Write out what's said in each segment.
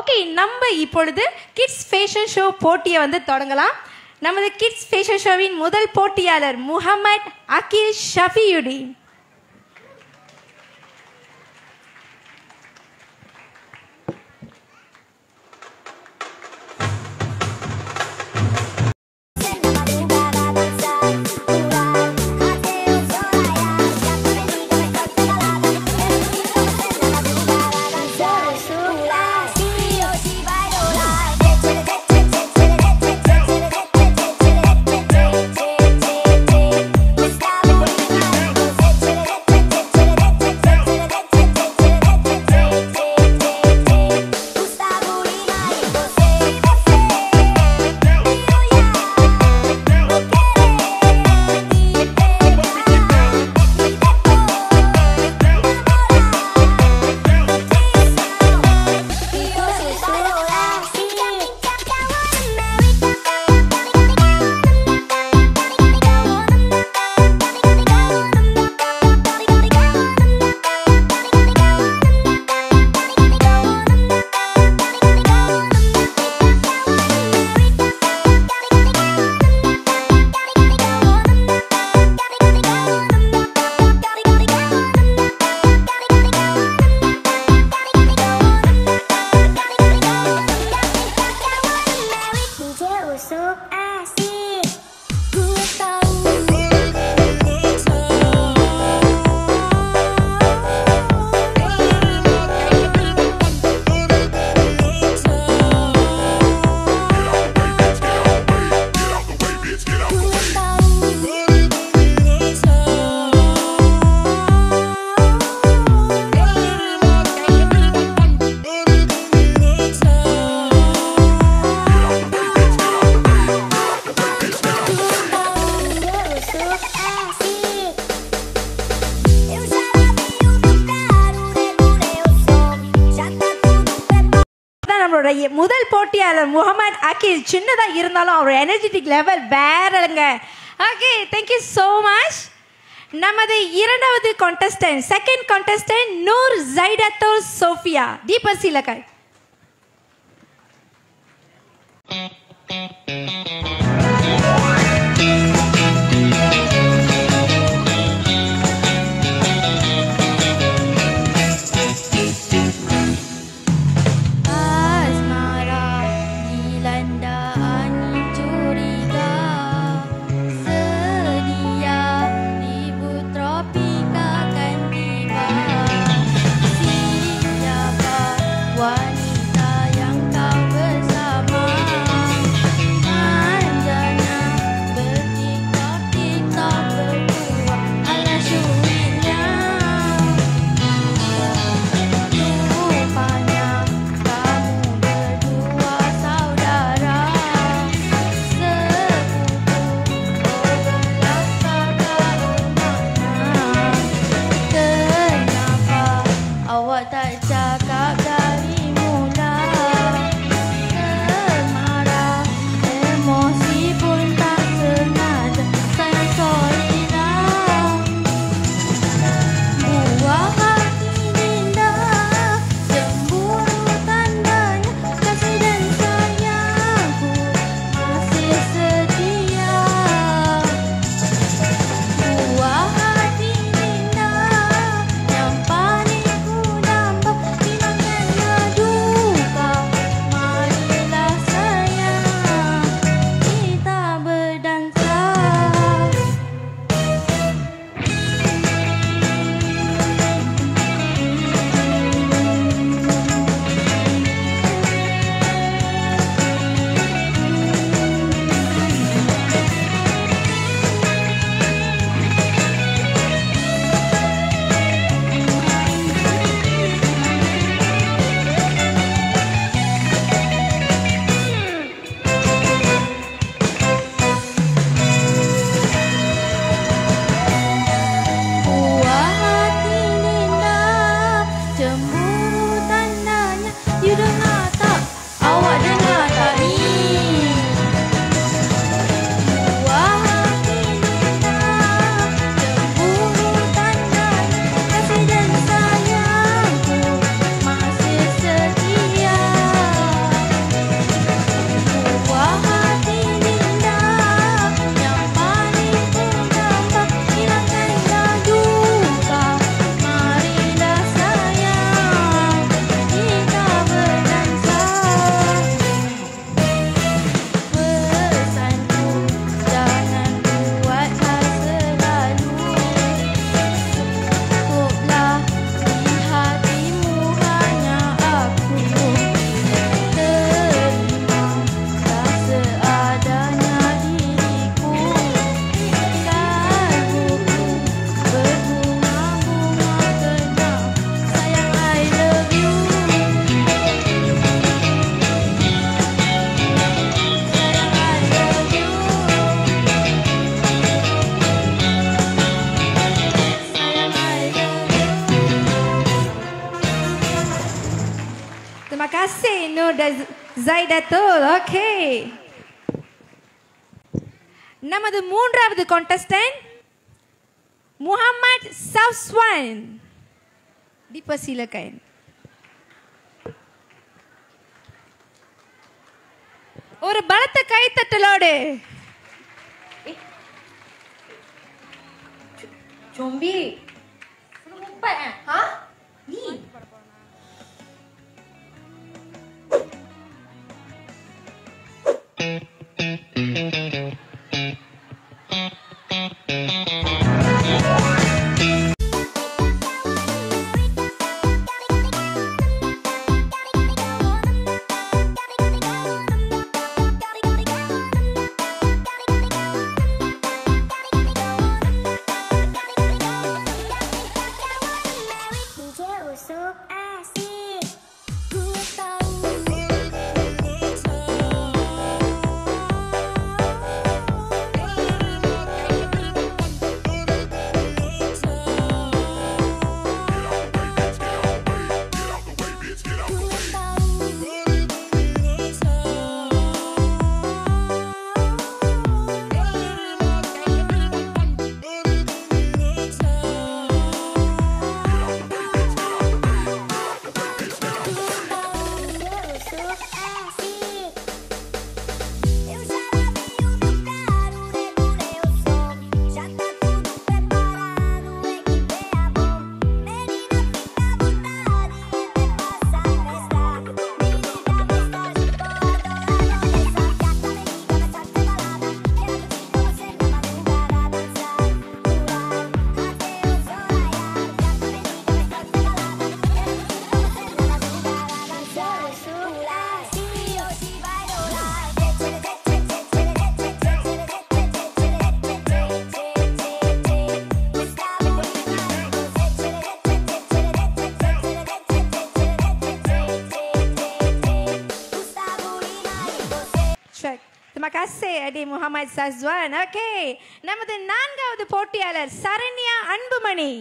Okay நம்ம இப்பொழுது kids fashion show போட்டியை வந்து தொடங்கலாம் நமது கிட்ஸ் ஃபேஷன் ஷோவின் முதல் போட்டியாளர் முகமது அகில் ஷஃபியுddin Usuk asik Gue tahu Gue Usuk asik Eu já lavei o meu caro Regulei o som Já tá tudo preparado தான் நம்மளோட எ- முதல் போட்டியாளர் முகமது அகில் சின்னதா இருந்தாலும் அவரோட எனர்ஜெட்டிக் லெவல் வேறங்க ஓகே தேங்க்யூ ஸோ மச் நமது இரண்டாவது கான்டெஸ்டன்ட் செகண்ட் கான்டெஸ்டன்ட் நூர் ஜைடத்தோ சோஃபியா தீபசிலகர் Asmara dilanda angin curiga Sedia ribut tropika akan tiba Siapa wanita yang kau bersama Manjanya bertiktok-tiktok berdua Ala syuriknya Rupanya kamu berdua saudara Sepupu berbelas kakak mana Kenapa awak tak cakap dari mula Semarah emosi pun tak sengaja Sayang sorry lah Buah hati dinda Cemburu tandanya Kasih dan sayangku Masih setia Buah hati dinda Yang paling ku nampak Di Terima kasih Nur dan Zaidatul. Okay. நமது மூன்றாவது contestant Mohammed சவ்ஸ்வான் dipersilakan ஒரு பலத்த கைத்தட்டலோடு Combi. Suruh umpat ah. Ha? Ni. Dia usuk asik Ku tahu Ku Eu já lavei o meu carro, regulei o som. Já tá tudo preparado, equipei a bom. Menina, fica à vontade e me passa a festar. Menina, gostosa de boa, adoro desafiar. Tá me liga, vai sair pra balada. Quero curtir com você na madrugada, dançar, pular, até o sol raiar. Já tá me liga, vai sair pra balada. Quero curtir com você na madrugada, dançar, pular, se hoje vai rolar. Check. Terima kasih Adik Muhammad Sazwan. Okey. நமது நான்காவது போட்டியாளர் Saranya Anbumani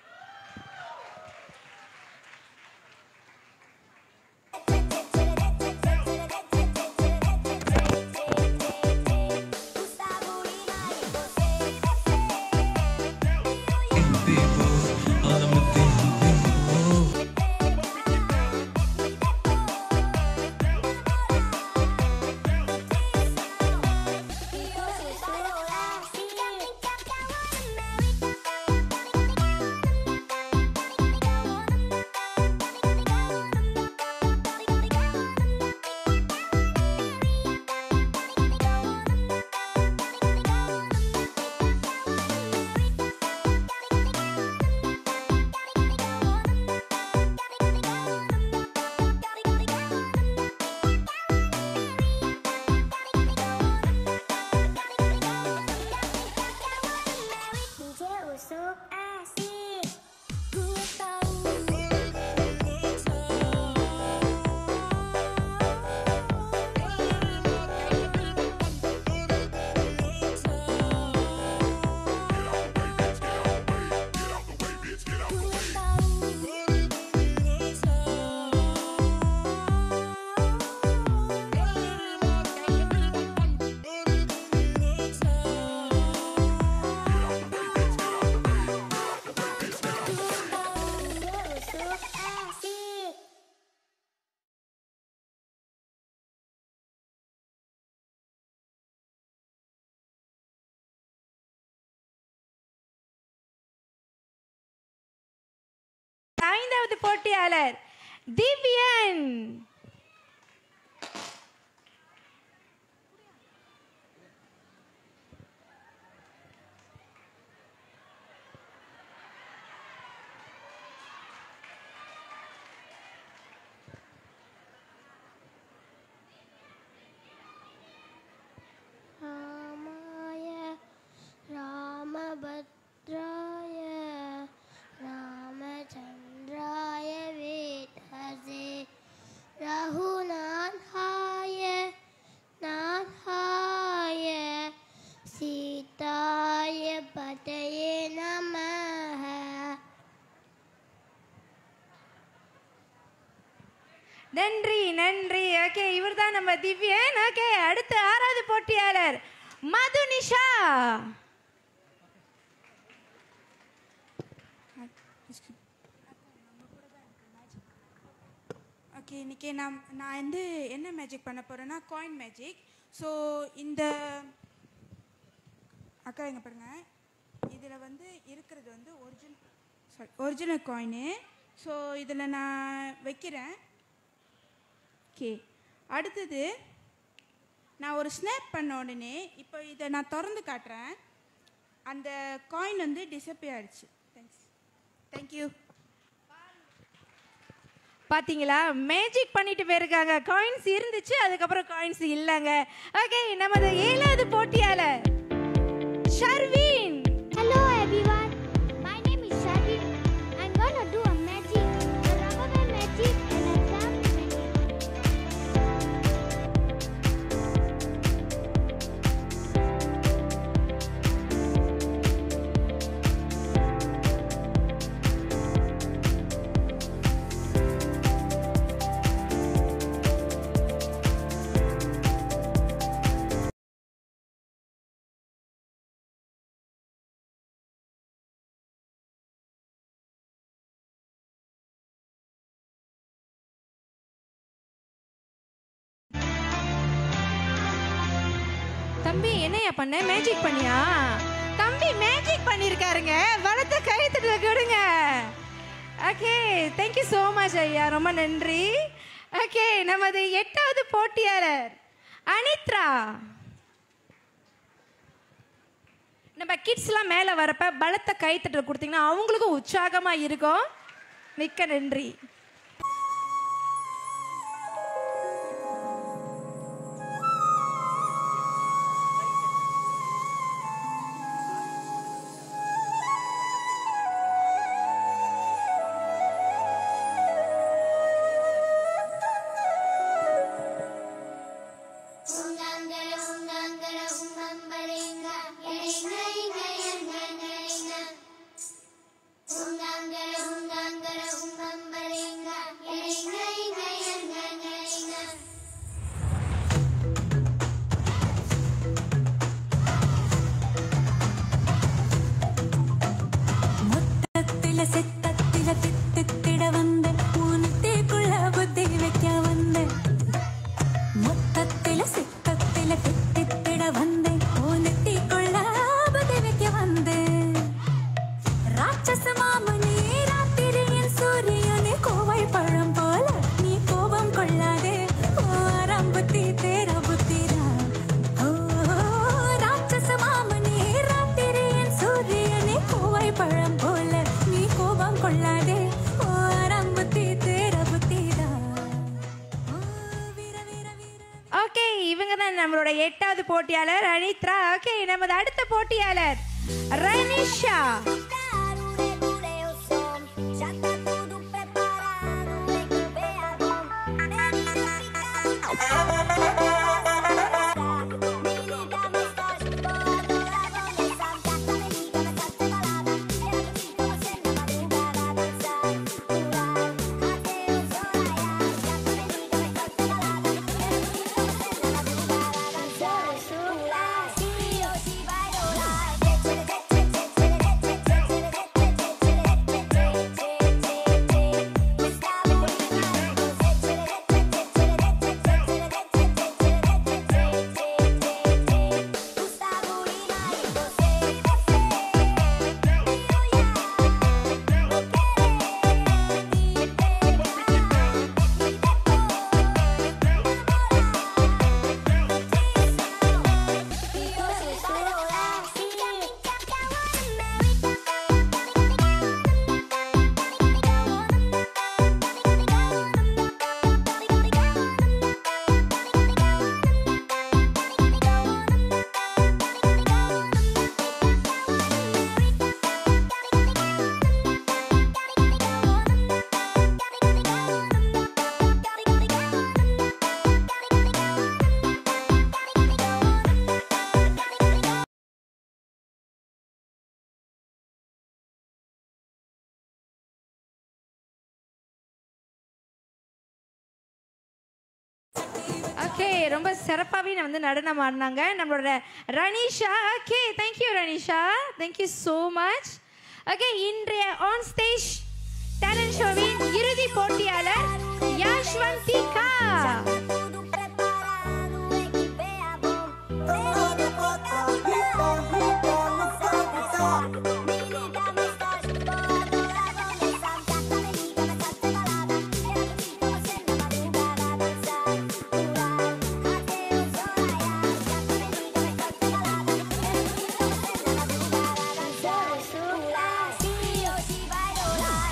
DJ usuk asik Ku tahu Ku usuk asik ஐந்தாவது போட்டியாளர் திவ்யன் रामाय रामभद्राय रामचन्द्राय वेधसे रा நன்றி நன்றி okay இவர் தான் நம்ம திவ்யன் ஓகே அடுத்து ஆறாவது போட்டியாளர் மது நிஷா ஓகே இன்றைக்கி நான் நான் வந்து என்ன மேஜிக் பண்ண போகிறேன்னா காயின் மேஜிக் ஸோ இந்த அக்கா எங்க பாருங்க இதில் வந்து இருக்கிறது வந்து ஒரிஜினல் சாரி ஒரிஜினல் காயினு ஸோ இதில் நான் வைக்கிறேன் ஓகே அடுத்தது நான் ஒரு ஸ்னாப் பண்ண உடனே இப்போ இதை நான் திறந்து காட்டுறேன் அந்த காயின் வந்து டிசப்பியர் ஆயிடுச்சு தேங்க்ஸ் தேங்க்யூ பாத்தீங்களா மேஜிக் பண்ணிட்டு போயிருக்காங்க காயின்ஸ் இருந்துச்சு அதுக்கப்புறம் காயின்ஸ் இல்லைங்க ஓகே நமது ஏழாவது போட்டியாளர் ஷர்வீன் Hello everyone, my name is Sharvin. I'm gonna do a magic, a rubber band magic and a drum magic. தம்பி என்னையா பண்ண மேஜிக் பண்ணியா தம்பி மேஜிக் பண்ணியிருக்காருங்க வளர்த்த கைத்தட்டல கொடுங்க ஓகே தேங்க்யூ ஸோ மச் ஐயா ரொம்ப நன்றி ஓகே நமது எட்டாவது போட்டியாளர் அனித்ரா நம்ம கிட்ஸ்லாம் மேலே வரப்ப பலத்த கைத்தட்டல் கொடுத்தீங்கன்னா அவங்களுக்கும் உற்சாகமாக இருக்கும் மிக்க நன்றி Ungangara, ungangara, ungambarainga, yaringa, inga, yanga, yaringa. Ungangara, ungangara, ungambarainga, yaringa, inga, yanga, yaringa. மொத்தத்தில சித்தத்தில தித்தித்திட வந்த ஊனத்தேக்குள்ள புத்தி வைக்க வந்த மொத்தத்தில சித்தத்தில தித்தித்திட வந்த ஊனத்தேக்குள்ள புத்தி வைக்க வந்த ராட்சச மாமனே ராத்திரியின் சூரியனே கோவை பழம் போல நீ கோபம் கொள்ளாதே ஓ அரம்புத்தி தேர புத்திரா ஓ ராட்சச மாமனே ராத்திரியின் சூரியனே கோவை பழம் போல நீ கோபம் கொள்ளாதே ஓ அரம்புத்தி தேர புத்திரா ஓ வீர வீர வீர ஓகே இவங்க தான் நம்மளோட எட்டாவது போட்டியாளர் அனித்ரா ஓகே நமது அடுத்த போட்டியாளர் Ranisha Dure, dure, o som, já tá tudo preparado, vem que vem a bom. Menina Me liga mensagem, vou adorar, vou dançar. Gata, me liga, vai fazer balada. Quero ir com você na madrugada, dançar, pular, até o sol raiar. Gata, me liga, vai fazer balada. Quero ir com você na madrugada, dançar, pular. Se hoje vai rolar, tchê, tchê, tchê, tchê, tchê, tchê, tchê, tchê, tchê. Okay ரொம்ப சிறப்பாகவே வந்து நடனம் ஆடினாங்க நம்மளோட Ranisha okay thank you Ranisha thank you so much okay இன்றைய on stage talent ஷோவின் இறுதி போட்டியாளர் Yashwanthika Tudo preparado, equipea bom. Todo botado, vamos começar. Me liga mais tarde, vou adorar começar. Gata, me liga mais tarde, balada. Quero curtir com você na madrugada, dançar, pular até o sol raiar. Gata, me liga mais tarde, balada. Quero curtir com você na madrugada, dançar, pular. Se hoje vai rolar.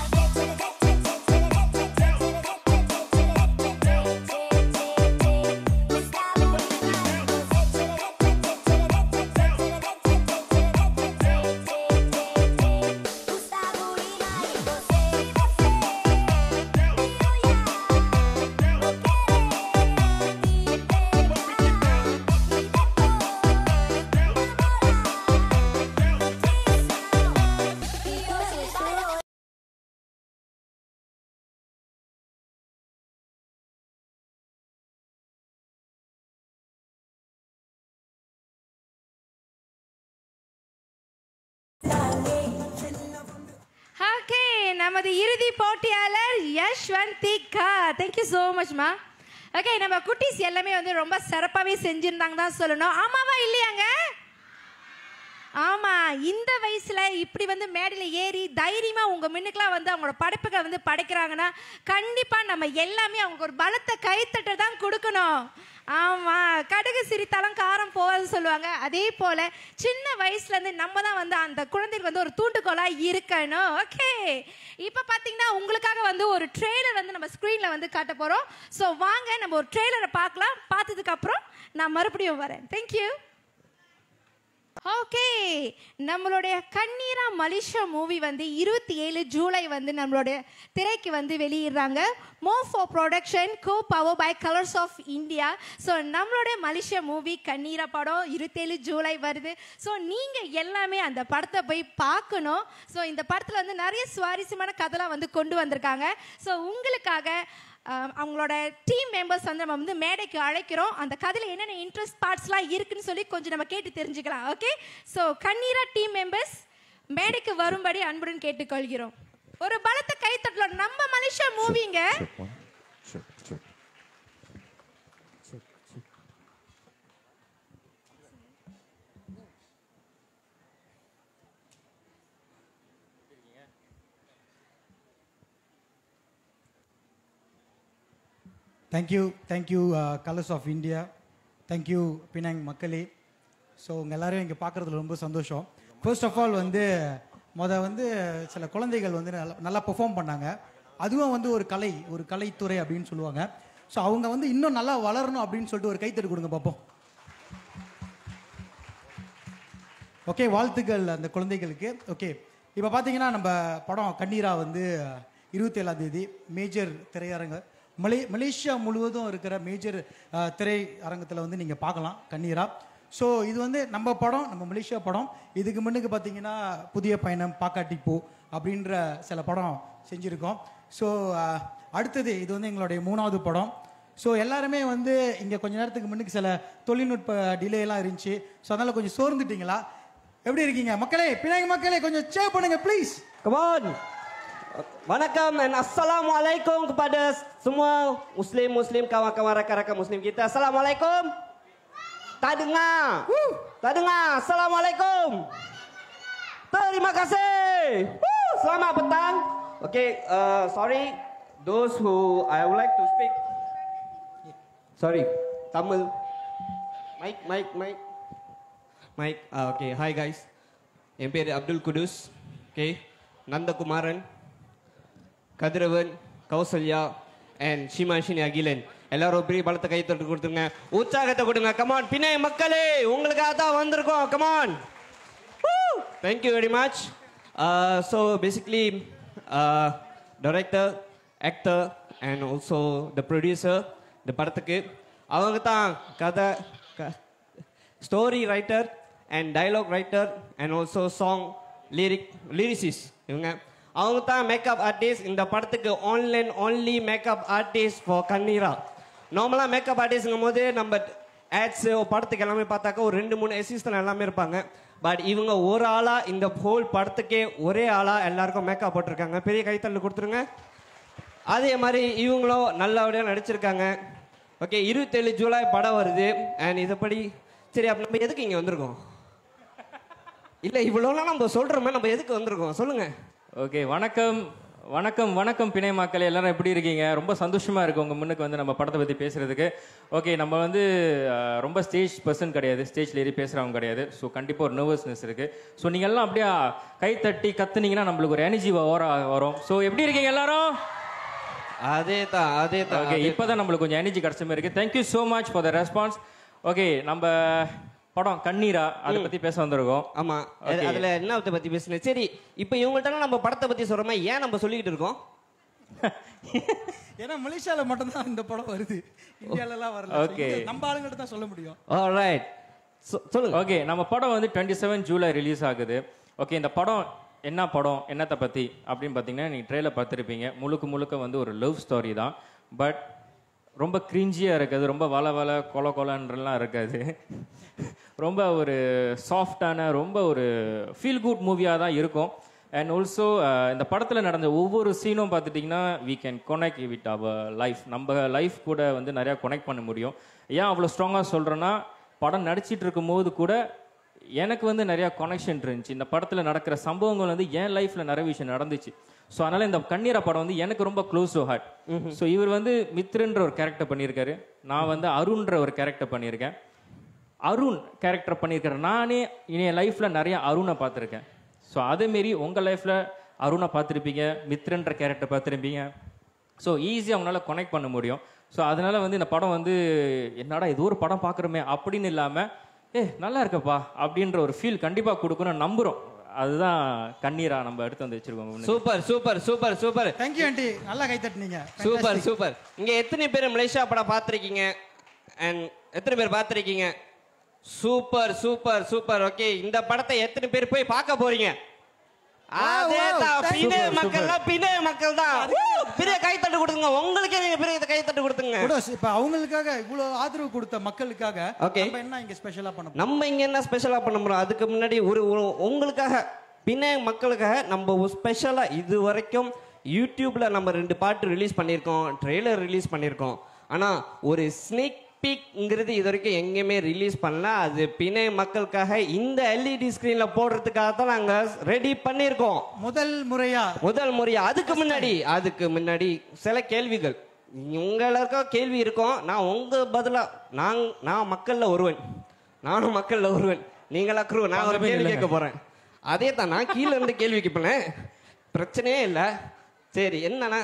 Gustavo Lima y você e você me olhar, vou querer me pegar e depois namorar, notícia e hoje vai rolar. Okay நமது இறுதி போட்டியாளர் Yashwanthika thank you so மச்மா okay நம்ம குட்டீஸ் எல்லாமே வந்து ரொம்ப சிறப்பாகவே செஞ்சுருந்தாங்க தான் சொல்லணும் ஆமாவா இல்லையாங்க ஆமா இந்த வயசுல இப்படி வந்து மேடையில ஏறி தைரியமா உங்க முன்னுக்குலாம் வந்து அவங்களோட படைப்புகளை வந்து படைக்கிறாங்கன்னா கண்டிப்பா நம்ம எல்லாமே அவங்க ஒரு பலத்த கைத்தட்டை தான் கொடுக்கணும் ஆமா கடுகு சிரித்தாலும் காரம் போகாதுன்னு சொல்லுவாங்க அதே போல சின்ன வயசுல இருந்து நம்ம தான் வந்து அந்த குழந்தைக்கு வந்து ஒரு தூண்டுகோலா இருக்கணும் ஓகே இப்போ பாத்தீங்கன்னா உங்களுக்காக வந்து ஒரு ட்ரெய்லர் வந்து நம்ம ஸ்க்ரீன்ல வந்து காட்ட போறோம் ஸோ வாங்க நம்ம ஒரு ட்ரெய்லரை பார்க்கலாம் பார்த்ததுக்கு அப்புறம் நான் மறுபடியும் வரேன் தேங்க்யூ ஓகே நம்மளுடைய கண்ணீரா மலேசியா மூவி வந்து இருபத்தி ஏழு ஜூலை வந்து நம்மளுடைய திரைக்கு வந்து வெளியிடுறாங்க Mofo production co power by Colors of India so நம்மளுடைய மலேசியா மூவி கண்ணீரா படம் இருபத்தேழு ஜூலை வருது ஸோ நீங்கள் எல்லாமே அந்த படத்தை போய் பார்க்கணும் ஸோ இந்த படத்தில் வந்து நிறைய சுவாரஸ்யமான கதைலாம் வந்து கொண்டு வந்திருக்காங்க ஸோ உங்களுக்காக ஆஹ் அவங்களோட டீம் மெம்பர்ஸ் வந்து நம்ம வந்து மேடைக்கு அழைக்கிறோம் அந்த கதையில் என்னென்ன இன்ட்ரெஸ்ட் பார்ட்ஸ்லாம் இருக்குன்னு சொல்லி கொஞ்சம் நம்ம கேட்டு தெரிஞ்சுக்கலாம் okay so Kanneera team members மேடைக்கு வரும்படி அன்புடன் கேட்டுக்கொள்கிறோம் ஒரு பலத்த கைத்தட்டல நம்ம மலேசியா மூவிங்க thank you thank you Colors of India thank you Penang மக்களே ஸோ உங்கள் எல்லாரையும் இங்கே பார்க்குறதுல ரொம்ப சந்தோஷம் ஃபர்ஸ்ட் ஆஃப் ஆல் வந்து முத வந்து சில குழந்தைகள் வந்து நல்லா நல்லா பெர்ஃபார்ம் பண்ணாங்க அதுவும் வந்து ஒரு கலை ஒரு கலைத்துறை அப்படின்னு சொல்லுவாங்க ஸோ அவங்க வந்து இன்னும் நல்லா வளரணும் அப்படின்னு சொல்லிட்டு ஒரு கைத்தட்டு கொடுங்க பார்ப்போம் ஓகே வாழ்த்துக்கள் அந்த குழந்தைகளுக்கு ஓகே இப்போ பார்த்தீங்கன்னா நம்ம படம் கண்ணீரா வந்து இருபத்தி ஏழாம் தேதி மேஜர் திரையரங்க மலே மலேசியா முழுவதும் இருக்கிற மேஜர் திரை அரங்கத்தில் வந்து நீங்கள் பார்க்கலாம் கண்ணீரா ஸோ இது வந்து நம்ம படம் நம்ம மலேசியா படம் இதுக்கு முன்னுக்கு பார்த்தீங்கன்னா புதிய பயணம் பாக்காட்டி போ அப்படின்ற சில படம் செஞ்சுருக்கோம் ஸோ அடுத்தது இது வந்து எங்களுடைய மூணாவது படம் ஸோ எல்லாருமே வந்து இங்கே கொஞ்ச நேரத்துக்கு முன்னுக்கு சில தொழில்நுட்ப டிலே எல்லாம் இருந்துச்சு ஸோ அதனால் கொஞ்சம் சோர்ந்துட்டீங்களா எப்படி இருக்கீங்க மக்களே பினாங்க மக்களே கொஞ்சம் சேவ் பண்ணுங்க please Come on. Wanakkam and Assalamualaikum kepada semua Muslim-Muslim, kawan-kawan rakan-rakan Muslim kita. Assalamualaikum. Tak dengar. Tak dengar. Assalamualaikum. Terima kasih. Woo. Selamat petang. Okay, uh, sorry. Those who I would like to speak. Sorry, Tamil. Mike, Mike, Mike. Mike, uh, okay. Hi guys. என் பேர் Abdul Kudus okay Nandakumaran Kathiravan Kausalya and Shimashini Akilan எல்லாரும் பெரிய பலத்தை கை தட்டு கொடுத்துருங்க உற்சாகத்தை கொடுங்க come on பின்னை மக்களே உங்களுக்காக தான் வந்திருக்கோம் come on thank you very much so basically director actor and also the producer இந்த படத்துக்கு அவங்க தான் கதை க story writer and dialogue writer and also song lyric lyricist இவங்க அவங்க தான் மேக்கப் ஆர்டிஸ்ட் இந்த படத்துக்கு online only makeup artist for Kanneera நார்மலாக மேக்கப் ஆர்டிஸ்ட்ங்கும் போது நம்ம ஆட்ஸ் படத்துக்கு எல்லாமே பார்த்தாக்கா ஒரு ரெண்டு மூணு அசிஸ்டன் எல்லாமே இருப்பாங்க பட் இவங்க ஒரு ஆளா இந்த ஹோல் படத்துக்கே ஒரே ஆளா எல்லாருக்கும் மேக்கப் போட்டிருக்காங்க பெரிய கைத்தள்ளு கொடுத்துருங்க அதே மாதிரி இவங்களும் நல்லபடியாக நடிச்சிருக்காங்க ஓகே இருபத்தேழு ஜூலை படம் வருது அண்ட் இதைப்படி சரி அப்போ நம்ம எதுக்கு இங்கே வந்திருக்கோம் இல்லை இவ்வளோலாம் நம்ம சொல்கிறோமே நம்ம எதுக்கு வந்திருக்கோம் சொல்லுங்கள் ஓகே வணக்கம் வணக்கம் வணக்கம் பிணை மக்கள் எல்லாரும் எப்படி இருக்கீங்க ரொம்ப சந்தோஷமா இருக்கு உங்க முன்னுக்கு வந்து நம்ம படத்தை பத்தி பேசுறதுக்கு ஓகே நம்ம வந்து அஹ், ரொம்ப ஸ்டேஜ் பர்சன் கிடையாது ஸ்டேஜ்ல ஏறி பேசுறவங்க கிடையாது ஸோ கண்டிப்பா ஒரு நர்வஸ்னஸ் இருக்கு ஸோ நீங்க எல்லாம் அப்படியே கை தட்டி கத்துனீங்கன்னா நம்மளுக்கு ஒரு எனர்ஜி ஓர வரும் ஸோ எப்படி இருக்கீங்க எல்லாரும் அதே தான் அதே தான் ஓகே இப்போதான் நம்மளுக்கு கொஞ்சம் எனர்ஜி கிடைச்ச மாதிரி இருக்கு thank you so much for the response okay நம்ம படம் கண்ணீரா அதை பத்தி பேச வந்திருக்கோம் ஆமா அது- Okay. அதுல என்ன பத்தி பேசுனேன் சரி இப்போ இவங்கள்ட்ட நம்ம படத்தை பத்தி சொல்றோமா ஏன் நம்ம சொல்லிக்கிட்டு இருக்கோம் ஏன்னா மலேசியால மட்டும்தான் இந்த படம் வருது இந்தியாலலாம் வரல So, Okay. இங்க நம்ம ஆளுங்கிட்ட தான் சொல்ல முடியும் ஆல்ரைட் சொல்லுங்க ஓகே நம்ம படம் வந்து டுவெண்ட்டி செவன் ஜூலை ரிலீஸ் ஆகுது ஓகே இந்த படம் என்ன படம் என்னத்தை பற்றி அப்படின்னு பார்த்தீங்கன்னா நீங்கள் ட்ரெயிலர் பார்த்துருப்பீங்க முழுக்க முழுக்க வந்து ஒரு லவ் ஸ்டோரி தான் பட் ரொம்ப கிரிஞ்சியாக இருக்காது ரொம்ப வள வள கொல கொலன்றலாம் இருக்காது ரொம்ப ஒரு சாஃப்டான ரொம்ப ஒரு ஃபீல் குட் மூவியாக தான் இருக்கும் அண்ட் ஆல்சோ இந்த படத்தில் நடந்த ஒவ்வொரு சீனும் பார்த்துட்டிங்கன்னா we can connect with our life நம்ம லைஃப் கூட வந்து நிறையா கனெக்ட் பண்ண முடியும் ஏன் அவ்வளோ ஸ்ட்ராங்காக சொல்கிறேன்னா படம் நடிச்சிட்டு இருக்கும்போது கூட எனக்கு வந்து நிறைய கனெக்ஷன் இருந்துச்சு இந்த படத்தில் நடக்கிற சம்பவங்கள் வந்து என் லைஃப்பில் நிறைய விஷயம் நடந்துச்சு ஸோ அதனால இந்த கண்ணீரா படம் வந்து எனக்கு ரொம்ப க்ளோஸ் டு ஹார்ட் ஸோ இவர் வந்து மித்ருன்ற ஒரு கேரக்டர் பண்ணியிருக்காரு நான் வந்து அருண்ன்ற ஒரு கேரக்டர் பண்ணியிருக்கேன் அருண் கேரக்டர் பண்ணியிருக்கிறேன் நானே என் லைஃப்பில் நிறைய அருணை பார்த்துருக்கேன் ஸோ அதேமாரி உங்கள் லைஃப்பில் அருணை பார்த்துருப்பீங்க மித்ரன்ற கேரக்டர் பார்த்துருப்பீங்க ஸோ ஈஸியாக அவங்களால கனெக்ட் பண்ண முடியும் ஸோ அதனால வந்து இந்த படம் வந்து என்னடா இது ஒரு படம் பார்க்குறோமே அப்படின்னு இல்லாமல் ஏ நல்லா இருக்கப்பா அப்படின்ற ஒரு ஃபீல் கண்டிப்பாக கொடுக்கணும் நம்புகிறோம் அதுதான் கண்ணீரா நம்ம எடுத்து வந்து வச்சிருக்கோம் முன்னாடி. Super super super super thank you aunty நல்லா கை தட்டுனீங்க சூப்பர் சூப்பர் இங்க எத்தனை பேர் மலேசியா படம் பார்த்திருக்கீங்க அண்ட் எத்தனை பேர் பார்த்திருக்கீங்க சூப்பர் சூப்பர் சூப்பர் ஓகே இந்த படத்தை எத்தனை பேர் போய் பார்க்க போறீங்க அதே தான் Thank you. பின்னே Super, மக்கள் தான் பின்னே மக்கள் தான் பெரிய கைத்தட்டு கொடுத்துங்க உங்களுக்கே நீங்க பெரிய கைத்தட்டு கொடுத்துங்க குடோஸ் இப்ப அவங்களுக்காக இவ்வளவு ஆதரவு கொடுத்த மக்களுக்காக Okay. நம்ம என்ன இங்க ஸ்பெஷலா பண்ண போறோம்? நம்ம இங்க என்ன ஸ்பெஷலா பண்ண போறோம் அதுக்கு முன்னாடி ஒரு ஒரு- உங்களுக்காக பின்ன மக்களுக்காக நம்ம ஸ்பெஷலா இது வரைக்கும் யூடியூப்ல நம்ம ரெண்டு பாட்டு ரிலீஸ் பண்ணியிருக்கோம் ட்ரெய்லர் ரிலீஸ் பண்ணியிருக்கோம் ஆனா ஒரு ஸ்னேக் பீக்ங்கிறது இது வரைக்கும் எங்கேயுமே ரிலீஸ் பண்ணல அது பிணை மக்களுக்காக இந்த எல்இடி ஸ்கிரீன்ல போடுறதுக்காக தான் நாங்க ரெடி பண்ணியிருக்கோம் முதல் முறையா முதல் முறையா அதுக்கு முன்னாடி அதுக்கு முன்னாடி சில கேள்விகள் உங்களுக்கும் கேள்வி இருக்கும் நான் உங்க பதிலா நான் நான் மக்கள்ல ஒருவன் நானும் மக்கள்ல ஒருவன் நீங்களா க்ரூ நான் ஒரு பக்கமே கேள்வி இல்லைங்க. கேட்க போறேன் அதே தான் நான் கீழே இருந்து கேள்வி கேட்பேன் பிரச்சனையே இல்லை சரி என்னன்னா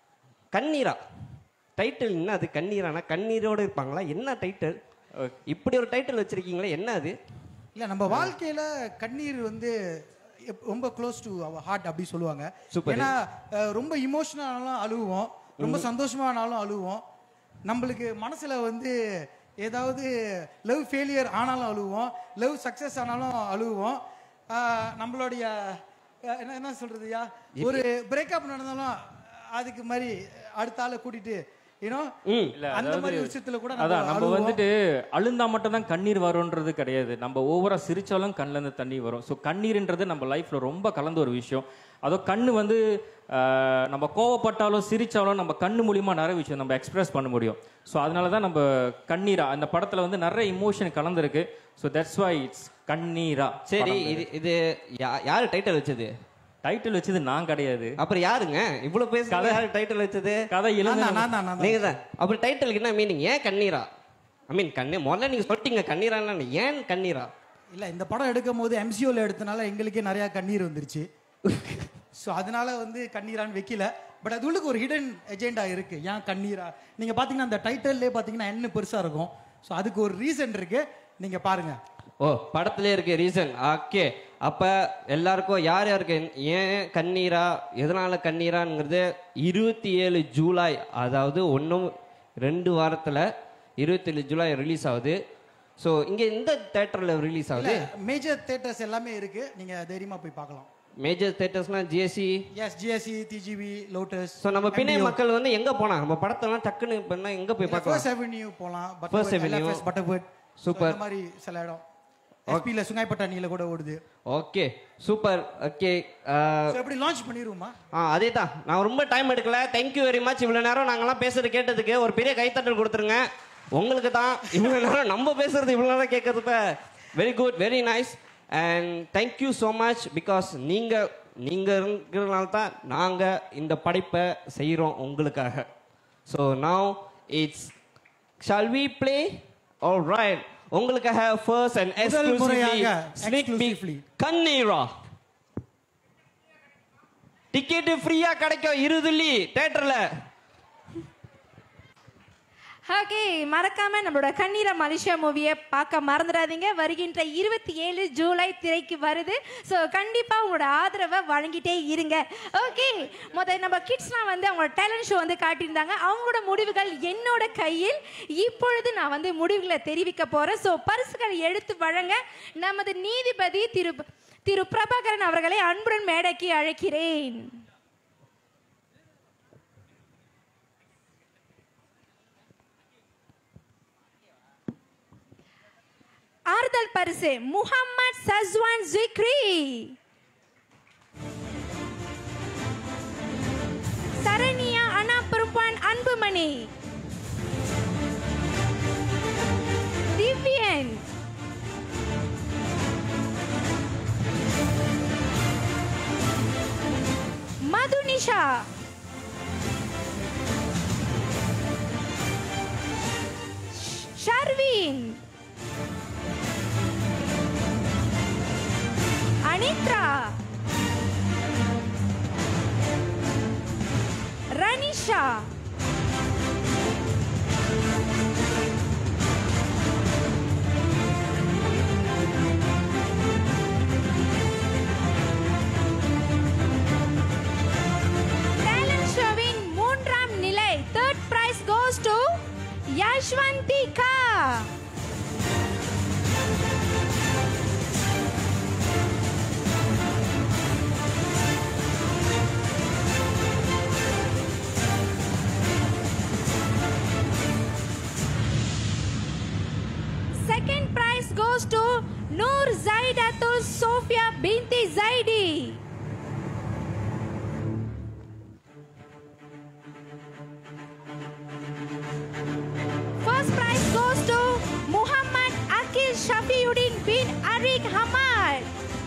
கண்ணீரா டைட்டில் என்ன அது கண்ணீரானா கண்ணீரோட இருப்பாங்களா என்ன டைட்டில் இப்படி ஒரு டைட்டில் வச்சிருக்கீங்களா என்ன அது இல்ல நம்ம வாழ்க்கையில கண்ணீர் வந்து எப்- ரொம்ப க்ளோஸ் டு அவர் ஹார்ட் அப்படி சொல்லுவாங்க Super. ஏன்னா அஹ், ரொம்ப இமோஷனலானாலும் அழுவோம் ரொம்ப சந்தோஷமானாலும் அழுவோம் நம்மளுக்கு மனசுல வந்து ஏதாவது லவ் ஃபெயிலியர் ஆனாலும் அழுவோம் லவ் சக்சஸ் ஆனாலும் அழுவோம் அஹ், நம்மளுடைய அஹ், என்ன என்ன சொல்றதுயா ஒரு பிரேக்கப் நடந்தாலும் அதுக்கு மாதிரி அடுத்த ஆளை கூட்டிட்டு யூனோ இல்ல, அந்த அதாவது- மாதிரி விஷயத்துல கூட அதான் நம்ம அழுவோம். வந்துட்டு அழுந்தா மட்டும் தான் கண்ணீர் வரும்ன்றது கிடையாது நம்ம ஓவரா சிரிச்சாலும் கண்ணுல இருந்து தண்ணி வரும் ஸோ கண்ணீர்ன்றது நம்ம லைஃப்ல ரொம்ப கலந்த ஒரு விஷயம் அதோ கண்ணு வந்து ஆஹ், நம்ம கோவப்பட்டாலும் சிரிச்சாலும் நம்ம கண்ணு மூலியமா நிறைய விஷயம் நம்ம எக்ஸ்பிரஸ் பண்ண முடியும் ஸோ அதனால தான் நம்ம கண்ணீரா அந்த படத்துல வந்து நிறைய இமோஷன் கலந்துருக்கு so that's why it's Kanneera சரி இது இது யா- யாரு டைட்டில் வச்சது டைட்டில் வச்சது நான் கிடையாது அப்புறம் யாருங்க இவ்வளவு பேச கதை- யாரு டைட்டில் வச்சது கதை நான் எழுந்து தான், நான் தான், நான் தான். நீங்க தான் அப்புறம் டைட்டிலுக்கு என்ன மீனிங் ஏன் கண்ணீரா ஐ மீன் கண்ணீர் முதல்ல நீங்க சொல்லிட்டீங்க கண்ணீரா ஏன் கண்ணீரா இல்ல இந்த படம் எடுக்கும் போது எம்சிஓல எடுத்தனால எங்களுக்கே நிறைய கண்ணீர் வந்துருச்சு ஸோ அதனால வந்து கண்ணீரான்னு வைக்கல பட் அது உள்ளுக்கு ஒரு ஹிடன் எஜெண்டா இருக்கு ஏன் கண்ணீரா நீங்க பாத்தீங்கன்னா அந்த டைட்டில்லே பாத்தீங்கன்னா என்ன பெருசா இருக்கும் ஸோ அதுக்கு ஒரு ரீசன் இருக்கு நீங்க பாருங்க ஓ படத்திலே இருக்கு ரீசன் ஓகே அப்ப எல்லாருக்கும் யார் யாருக்கு ஏன் கண்ணீரா எதனால கண்ணீராங்கிறது இருபத்தி ஏழு ஜூலை அதாவது ஒன்றும் ரெண்டு வாரத்துல இருபத்தி ஏழு ஜூலை ரிலீஸ் ஆகுது ஸோ இங்க எந்த தேட்டர்ல ரிலீஸ் ஆகுது மேஜர் தேட்டர்ஸ் எல்லாமே இருக்கு நீங்க தைரியமா போய் பார்க்கலாம் மேஜர் தேட்டர்ஸ்னா GSC S GSC TGV Lotus so நம்ம பிணை மக்கள் வந்து எங்க போனா நம்ம படத்தெல்லாம் டக்குன்னு பண்ணா எங்க போய் பார்க்கலாம் ஃபர்ஸ்ட் அவென்யூ போகலாம் First Avenue. Butterworth Super. இந்த மாதிரி சில இடம் எஸ்பியில் சுங்காய்பட்டாணியில் கூட ஓடுது ஓகே சூப்பர் ஓகே ஸோ எப்படி லான்ச் பண்ணிடுவோமா ஆ அதே தான் நான் ரொம்ப டைம் எடுக்கல தேங்க்யூ வெரி மச் இவ்வளோ நேரம் நாங்கெல்லாம் பேசுறது கேட்டதுக்கு ஒரு பெரிய கைத்தட்டல் கொடுத்துருங்க உங்களுக்கு தான் இவ்வளோ நேரம் நம்ம பேசுறது இவ்வளோ நேரம் கேட்கறதுப்ப very good very nice and thank you so much because நீங்கள் நீங்கள் இருக்கிறனால தான் நாங்கள் இந்த படைப்பை செய்கிறோம் உங்களுக்காக so now it's shall we play all right உங்களுக்காக ஃபர்ஸ்ட் அண்ட் முதல் முறையாக எக்ஸ்க்ளூசிவ்லி கண்ணீரா டிக்கெட் ஃப்ரீயா கிடைக்கும் இருதுல்லி தியேட்டர்ல ஓகே மறக்காம நம்மளோட கண்ணீர மலேசியா மூவியை பார்க்க மறந்துடாதீங்க வருகின்ற இருபத்தி ஏழு ஜூலை திரைக்கு வருது ஸோ கண்டிப்பாக உங்களோட ஆதரவை வழங்கிட்டே இருங்க ஓகே முதல் நம்ம கிட்ஸ்லாம் வந்து அவங்களோட டேலண்ட் ஷோ வந்து காட்டியிருந்தாங்க அவங்களோட முடிவுகள் என்னோட கையில் இப்பொழுது நான் வந்து முடிவுகளை தெரிவிக்க போகிறேன் ஸோ பரிசுகளை எடுத்து வழங்க நமது நீதிபதி திரு திரு பிரபாகரன் அவர்களை அன்புடன் மேடைக்கு அழைக்கிறேன் ஆறுதல் பரிசு முஹம்மத் சஸ்வான் ஜிக்ரி சரண்யா அண்ணா பெரும்பான் அன்புமணி திவ்யன் மதுனிஷா ஷர்வின் அனித்ரா ரனிஷா டேலண்ட் ஷோவின் மூன்றாம் நிலை third prize goes to Yashvanthika Second prize goes to Noor Zaidatul Sofia binti Zaidi. First prize goes to Muhammad Akil Shafiuddin bin Arik Hamad.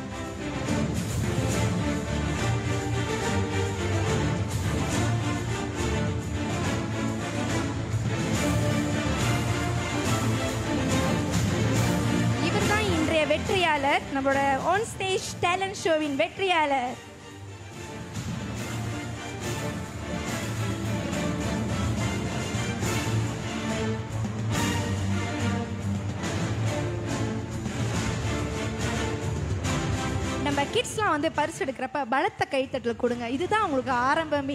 இவர் தான் இன்றைய வெற்றியாளர் நம்மளோட ஆன் ஸ்டேஜ் டேலண்ட் ஷோவின் வெற்றியாளர் நம்ம கிட்ஸ்லாம் வந்து பரிசு எடுக்கிறப்ப பலத்த கைத்தட்டல் கொடுங்க இதுதான் உங்களுக்கு ஆரம்பமே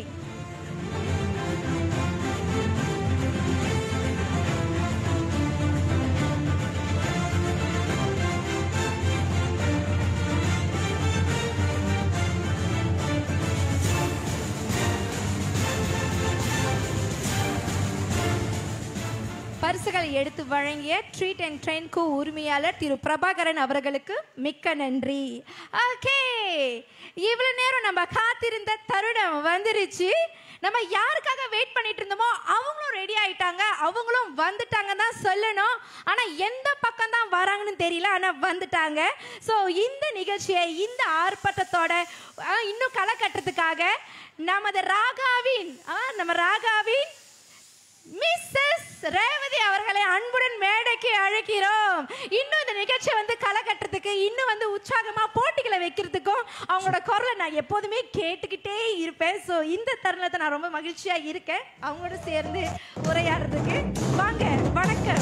பரிசுகளை எடுத்து வழங்கிய ட்ரீட் அண்ட் ட்ரெயின் கு உரிமையாளர் திரு பிரபாகரன் அவர்களுக்கு மிக்க நன்றி ஓகே இவ்வளவு நேரம் நம்ம காத்திருந்த தருணம் வந்துருச்சு நம்ம யாருக்காக வெயிட் பண்ணிட்டு இருந்தோமோ அவங்களும் ரெடி ஆயிட்டாங்க அவங்களும் வந்துட்டாங்க தான் சொல்லணும் ஆனா எந்த பக்கம் தான் வராங்கன்னு தெரியல ஆனா வந்துட்டாங்க ஸோ இந்த நிகழ்ச்சியை இந்த ஆர்ப்பாட்டத்தோட ஆ, இன்னும் களை கட்டுறதுக்காக நமது ராகாவின் ஆ, நம்ம ராகாவின் மிஸ்ஸஸ் ரேவதி அவர்களை அன்புடன் மேடைக்கு அழைக்கிறோம் இன்னும் இந்த நிகழ்ச்சியை வந்து களை கட்டுறதுக்கு இன்னும் வந்து உற்சாகமா போட்டிகளை வைக்கிறதுக்கும் அவங்களோட குரலை நான் எப்போதுமே கேட்டுக்கிட்டே இருப்பேன் ஸோ இந்த தருணத்தை நான் ரொம்ப மகிழ்ச்சியா இருக்கேன் அவங்களோட சேர்ந்து உரையாடுறதுக்கு வாங்க வணக்கம்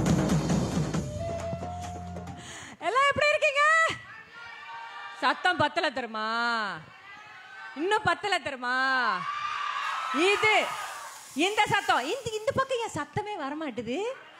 எல்லாம் எப்படி இருக்கீங்க சத்தம் பத்தல தருமா இன்னும் பத்தல தருமா இது இந்த சத்தம் இந்த இந்த பக்கம் ஏன் சத்தமே வர மாட்டுது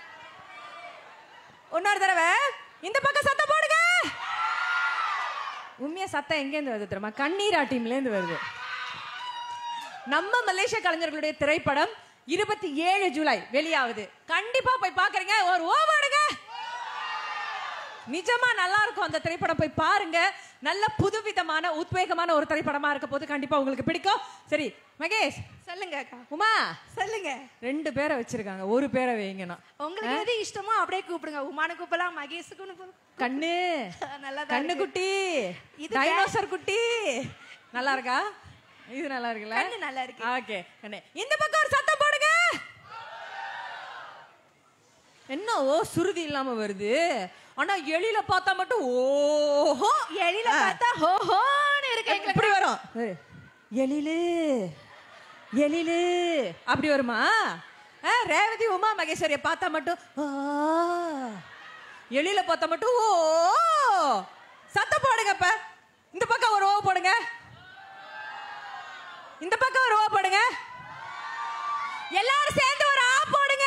இன்னொரு தடவை இந்த பக்கம் சத்தம் போடுங்க உண்மையா சத்தம் எங்கேருந்து வருது தெரியுமா கண்ணீரா டீம்ல இருந்து வருது நம்ம மலேசிய கலைஞர்களுடைய திரைப்படம் இருபத்தி ஏழு ஜூலை வெளியாகுது கண்டிப்பா போய் பாக்குறீங்க ஒரு ஓவாடுங்க நிஜமா நல்லா இருக்கும் அந்த திரைப்படம் போய் பாருங்க நல்ல புதுவிதமான உத்வேகமான ஒரு திரைப்படமா இருக்க போது கண்டிப்பா உங்களுக்கு பிடிக்கும் சரி மகேஷ் சொல்லுங்க அக்கா உமா சொல்லுங்க ரெண்டு பேரை வச்சிருக்காங்க ஒரு பேரை வைங்கண்ணா உங்களுக்கு எது இஷ்டமோ அப்படியே கூப்பிடுங்க உமான கூப்பிடலாம் மகேஷுக்குன்னு கூப்பிடு. கண்ணு நல்லாதான் கண்ணு இருக்கு. குட்டி இது டைனோசர் குட்டி நல்லா இருக்கா இது நல்லா இருக்குல்ல கண்ணு நல்லா இருக்கு. ஓகே கண்ணு இந்த பக்கம் ஒரு சத்தம் போடுங்க என்ன ஓ சுருதி இல்லாம வருது ஆனா எலியில பார்த்தா மட்டும் ஓஹோ எழில பார்த்தா ஹோஹோன்னு இருக்கு எங்களுக்கு எப்படி வரும் ஏய், எழிலு எழிலு அப்படி வருமா ஆ, ரேவதி உமா மகேஸ்வரியை பார்த்தா மட்டும் ஆ. எழில பார்த்தா மட்டும் ஓ சத்தம் போடுங்க இப்ப இந்த பக்கம் ஒரு ஓ போடுங்க இந்த பக்கம் ஒரு ஓ போடுங்க எல்லாரும் சேர்ந்து ஒரு ஆ போடுங்க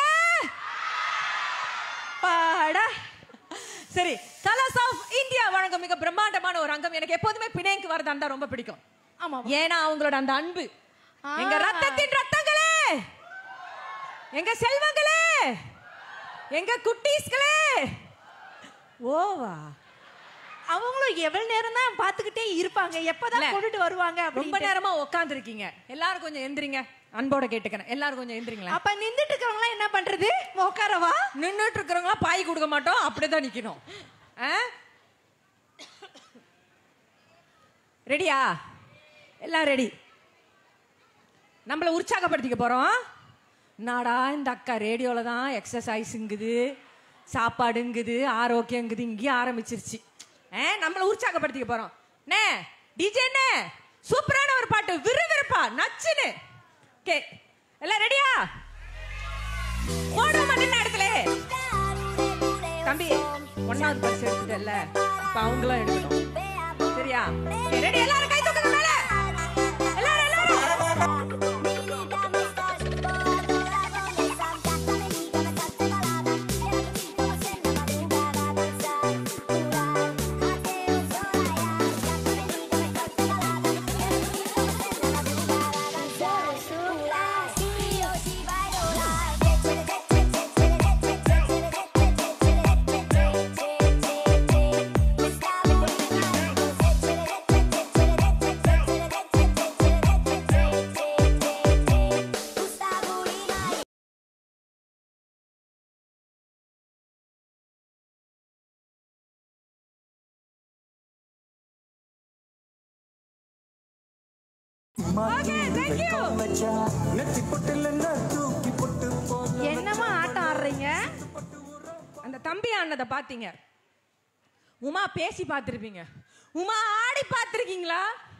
பாடா சரி கலர்ஸ் ஆஃப் இந்தியா வழங்கும் மிக பிரம்மாண்டமான ஒரு அங்கம் எனக்கு எப்போதுமே பிணைக்கு வரதா இருந்தா ரொம்ப பிடிக்கும் ஆமா ஏன்னா அவங்களோட அந்த அன்பு எங்க ஆ. ரத்தத்தின் ரத்தங்களே எங்க செல்வங்களே எங்க குட்டீஸ்களே ஓவா அவங்களும் எவ்வளவு நேரம் தான் பாத்துக்கிட்டே இருப்பாங்க எப்பதான் இல்ல. கொண்டுட்டு வருவாங்க ரொம்ப அப்படின்ட்டு. நேரமா உட்கார்ந்து இருக்கீங்க எல்லாரும் கொஞ்சம் எந்திரிங்க அன்போட கேட்டுக்கிறேன் எல்லாரும் கொஞ்சம் எந்திரிங்களேன் அப்ப நின்னுட்டு இருக்கவங்க என்ன பண்றது உட்காரவா நின்னுட்டு இருக்கிறவங்க பாய் கொடுக்க மாட்டோம் அப்படிதான் நிக்கணும் ரெடியா எல்லாம் ரெடி நம்மள உற்சாகப்படுத்திக்க போறோம் நாடா இந்த அக்கா ரேடியோல தான் எக்ஸசைஸுங்குது சாப்பாடுங்குது ஆரோக்கியங்குது இங்கேயும் ஆரம்பிச்சிருச்சு ஆ, நம்மள உற்சாகப்படுத்திக்க போறோம் நே டிஜேண்ணே சூப்பரான ஒரு பாட்டு விறுவிறுப்பா நச்சுன்னு ஓகே எல்லாம் ரெடியா போடுவோம் நின்ன இடத்துல தம்பி ஒன்னாவது பரிசு எடுத்துட்டல இப்ப அவங்களும் எடுக்கணும் சரியா ரெடி எல்லாரும் கை தூக்குங்க மேல எல்லாரும் எல்லாரும் ஓகே थैंक யூ என்னமா ஆட்டம் ஆடுறீங்க அந்த தம்பி ஆனதை பாத்தீங்க உமா பேசி பார்த்திருப்பீங்க உமா ஆடி பார்த்திருக்கீங்களா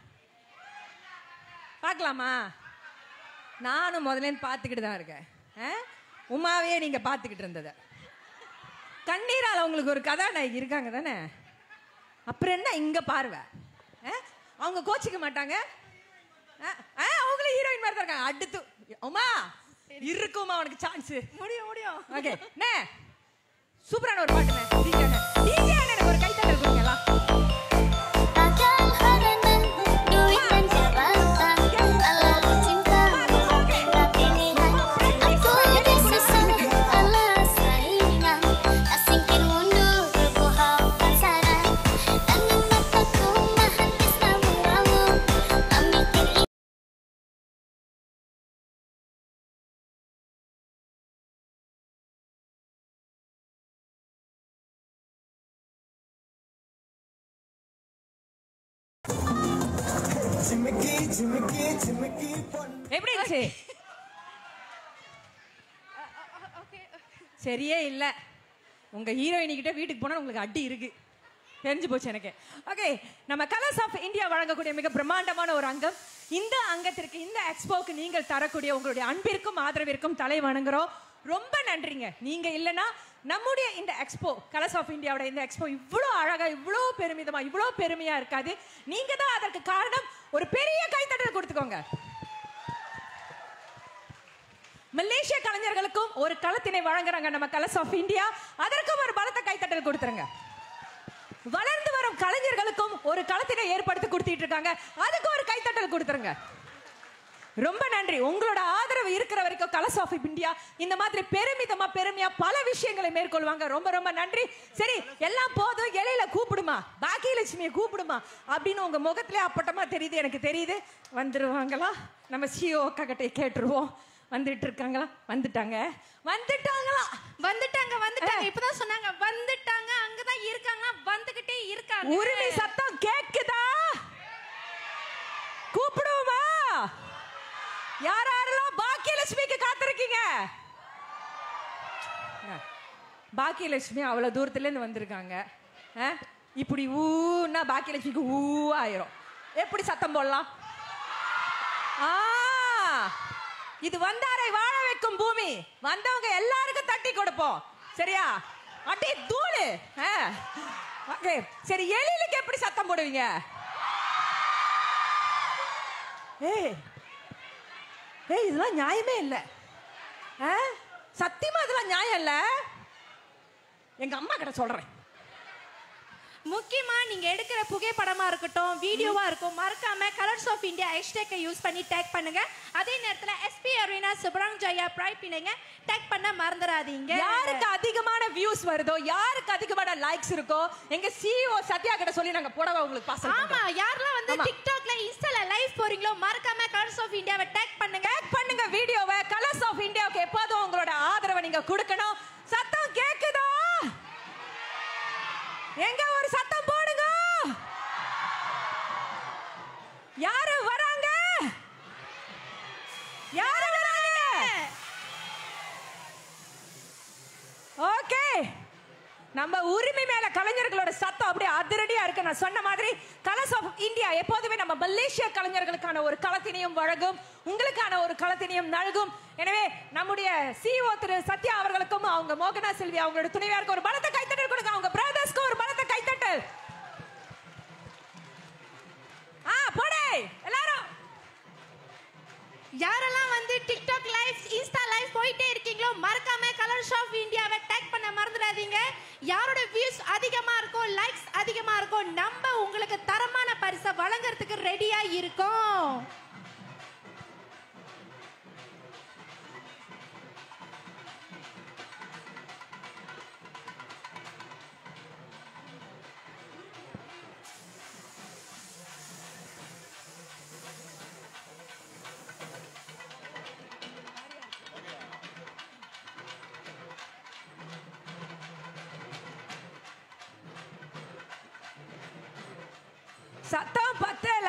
பார்க்கலாமா நானும் முதல்ல இருந்து பார்த்துக்கிட்டு தான் இருக்கேன் ஆ? உமாவே நீங்க பார்த்துக்கிட்டு இருந்தத கண்ணீரால் உங்களுக்கு ஒரு கதாநாயகி இருக்காங்க தானே அப்புறம் என்ன இங்க பார்வை ஆ? அவங்க கோச்சிக்க மாட்டாங்க ஆ, ஆ, அவங்களும் ஹீரோயின் மாதிரி தான் இருக்காங்க அடுத்து உமா இருக்குமா உனக்கு சான்ஸ் முடியும் முடியும் ஓகே நே சூப்பரான ஒரு பாட்டுங்க டிஜே டிஜே எனக்கு ஒரு கைத்தட்டல் கொடுங்களா Takkan haranan duit dan jabatan Alat cinta Tapi lihat Aku disesat Alas saingan Asingkin mundur Berbuhaukan saran Tangan mataku Mahatis namu-namu Amikir எப்படி இருந்துச்சு சரியே இல்ல உங்க ஹீரோயினி கிட்ட வீட்டுக்கு போனா உங்களுக்கு அடி இருக்கு தெரிஞ்சு போச்சு எனக்கு ஓகே நம்ம கலர்ஸ் ஆஃப் இந்தியா வழங்கக்கூடிய மிக பிரம்மாண்டமான ஒரு அங்கம் இந்த அங்கத்திற்கு இந்த எக்ஸ்போக்கு நீங்கள் தரக்கூடிய உங்களுடைய அன்பிற்கும் ஆதரவிற்கும் தலை வணங்குறோம் ரொம்ப நன்றிங்க நீங்க இல்லனா நம்முடைய இந்த எக்ஸ்போ கலர்ஸ் ஆஃப் இந்தியாவோட இந்த எக்ஸ்போ இவ்வளோ அழகா இவ்வளோ பெருமிதமா இவ்வளோ பெருமையா இருக்காது நீங்க தான் அதற்கு காரணம் ஒரு பெரிய கைத்தட்டல் கொடுத்துக்கோங்க மலேசிய கலைஞர்களுக்கும் ஒரு களத்தினை வழங்குறாங்க நம்ம கலர்ஸ் ஆஃப் இந்தியா அதற்கும் ஒரு பலத்த கைத்தட்டல் கொடுத்துருங்க வளர்ந்து வரும் கலைஞர்களுக்கும் ஒரு களத்தினை ஏற்படுத்தி கொடுத்துட்டு இருக்காங்க அதுக்கு ஒரு கைத்தட்டல் கொடுத்துருங்க ரொம்ப நன்றி உங்களோட ஆதரவு இருக்கிற வரைக்கும் கலர்ஸ் ஆஃப் இந்தியா இந்த மாதிரி பெருமிதமா பெருமையா பல விஷயங்களை மேற்கொள்வாங்க ரொம்ப ரொம்ப நன்றி சரி எல்லாம் போதும் இலையில கூப்பிடுமா பாக்கியலட்சுமியை கூப்பிடுமா அப்படின்னு உங்க முகத்திலே அப்பட்டமா தெரியுது எனக்கு தெரியுது வந்துருவாங்களா நம்ம சிஓ அக்கா கிட்டே கேட்டுருவோம் வந்துட்டு இருக்காங்களா வந்துட்டாங்க வந்துட்டாங்களா வந்துட்டாங்க வந்துட்டாங்க இப்பதான் சொன்னாங்க வந்துட்டாங்க அங்கதான் இருக்காங்க வந்துகிட்டே இருக்காங்க உரிமை சத்தம் கேக்குதா கூப்பிடுவோமா யார் யாரெல்லாம் பாக்கியலட்சுமிக்கு காத்திருக்கீங்க பாக்கியலட்சுமி அவ்வளவு தூரத்துல இருந்து வந்திருக்காங்க ஆ? இப்படி ஊன்னா பாக்கியலட்சுமிக்கு ஊ ஆயிரும் எப்படி சத்தம் போடலாம் ஆ இது வந்தாரை வாழ வைக்கும் பூமி வந்தவங்க எல்லாருக்கும் தட்டி கொடுப்போம் சரியா அடி தூளு ஓகே சரி எழிலுக்கு எப்படி சத்தம் போடுவீங்க ஏய் ஏய் இதெல்லாம் நியாயமே இல்லை ஆ? சத்தியமா இதெல்லாம் நியாயம் இல்லை எங்க அம்மா கிட்ட சொல்றேன் முக்கியமா நீங்க எடுக்கிற புகைப்படமா இருக்கட்டும் வீடியோவா இருக்கும் மறக்காம கலர்ஸ் ஆஃப் இந்தியா ஹேஷ்டேக்கை யூஸ் பண்ணி டேக் பண்ணுங்க அதே நேரத்துல எஸ்பி அரீனா சுப்ரங் ஜெயா ப்ரைட் பிணைங்க டேக் பண்ண மறந்துடாதீங்க யாருக்கு அதிகமான வியூஸ் வருதோ யாருக்கு அதிகமான லைக்ஸ் இருக்கோ எங்க சிஇஓ சத்யா கிட்ட சொல்லி நாங்க புடவை உங்களுக்கு பாஸ் ஆமா யாரெல்லாம் வந்து ஆமா. டிக்டாக்ல இன்ஸ்டால லைவ் போறீங்களோ மறக்காம கலர்ஸ் ஆஃப் இந்தியாவை டேக் பண்ணுங்க டேக் பண்ணுங்க வீடியோவை கலர்ஸ் ஆஃப் இந்தியாவுக்கு எப்போதும் உங்களோட ஆதரவை நீங்க கொடுக்கணும் சத்தம் கேக்குதா எங்க ஒரு சத்தம் போடுங்க யாரு வராங்க யாரு வராங்க ஓகே நம்ம உரிமை மேல கலைஞர்களோட சத்தம் அப்படியே அதிரடியா இருக்கு நான் சொன்ன மாதிரி கலர்ஸ் ஆஃப் இந்தியா எப்போதுமே நம்ம மலேசிய கலைஞர்களுக்கான ஒரு களத்தினையும் வழங்கும் உங்களுக்கான ஒரு களத்தினையும் நல்கும் எனவே நம்முடைய சிஓ திரு சத்யா அவர்களுக்கும் அவங்க மோகனா செல்வி அவங்களோட துணைவியாருக்கு ஒரு பலத்த கைத்தட்டல் கொடுங்க அவங்க பிரதர்ஸ்க்கு ஒரு பலத்த கைத்தட்டல் ஆ போடே எல்லாரும் யாரெல்லாம் வந்து டிக்டாக் லைவ் இன்ஸ்டா லைவ் போயிட்டே இருக்கீங்களோ மறக்காம கலர்ஸ் ஆஃப் இந்தியாவை டேக் பண்ண மறந்துடாதீங்க யாரோட வியூஸ் அதிகமா இருக்கும் லைக்ஸ் அதிகமா இருக்கும் நம்ம உங்களுக்கு தரமான பரிசை வழங்குறதுக்கு ரெடியா இருக்கோம் சத்தம் பத்தல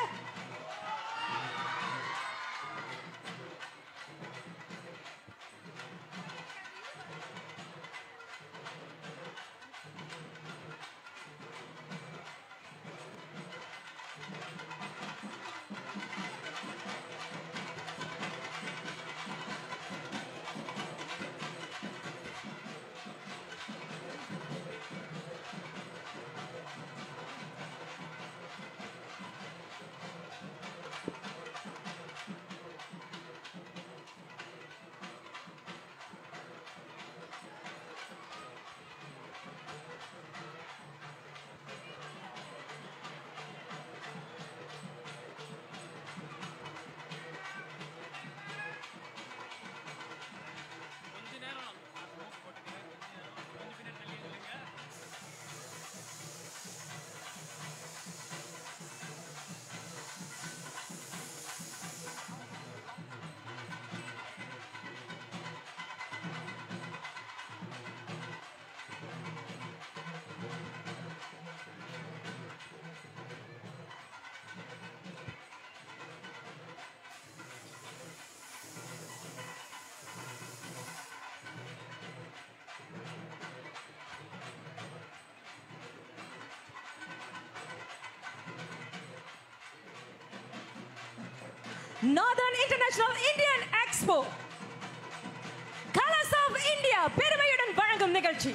northern international Indian expo colours of India பெருமையுடன் வழங்கும் நிகழ்ச்சி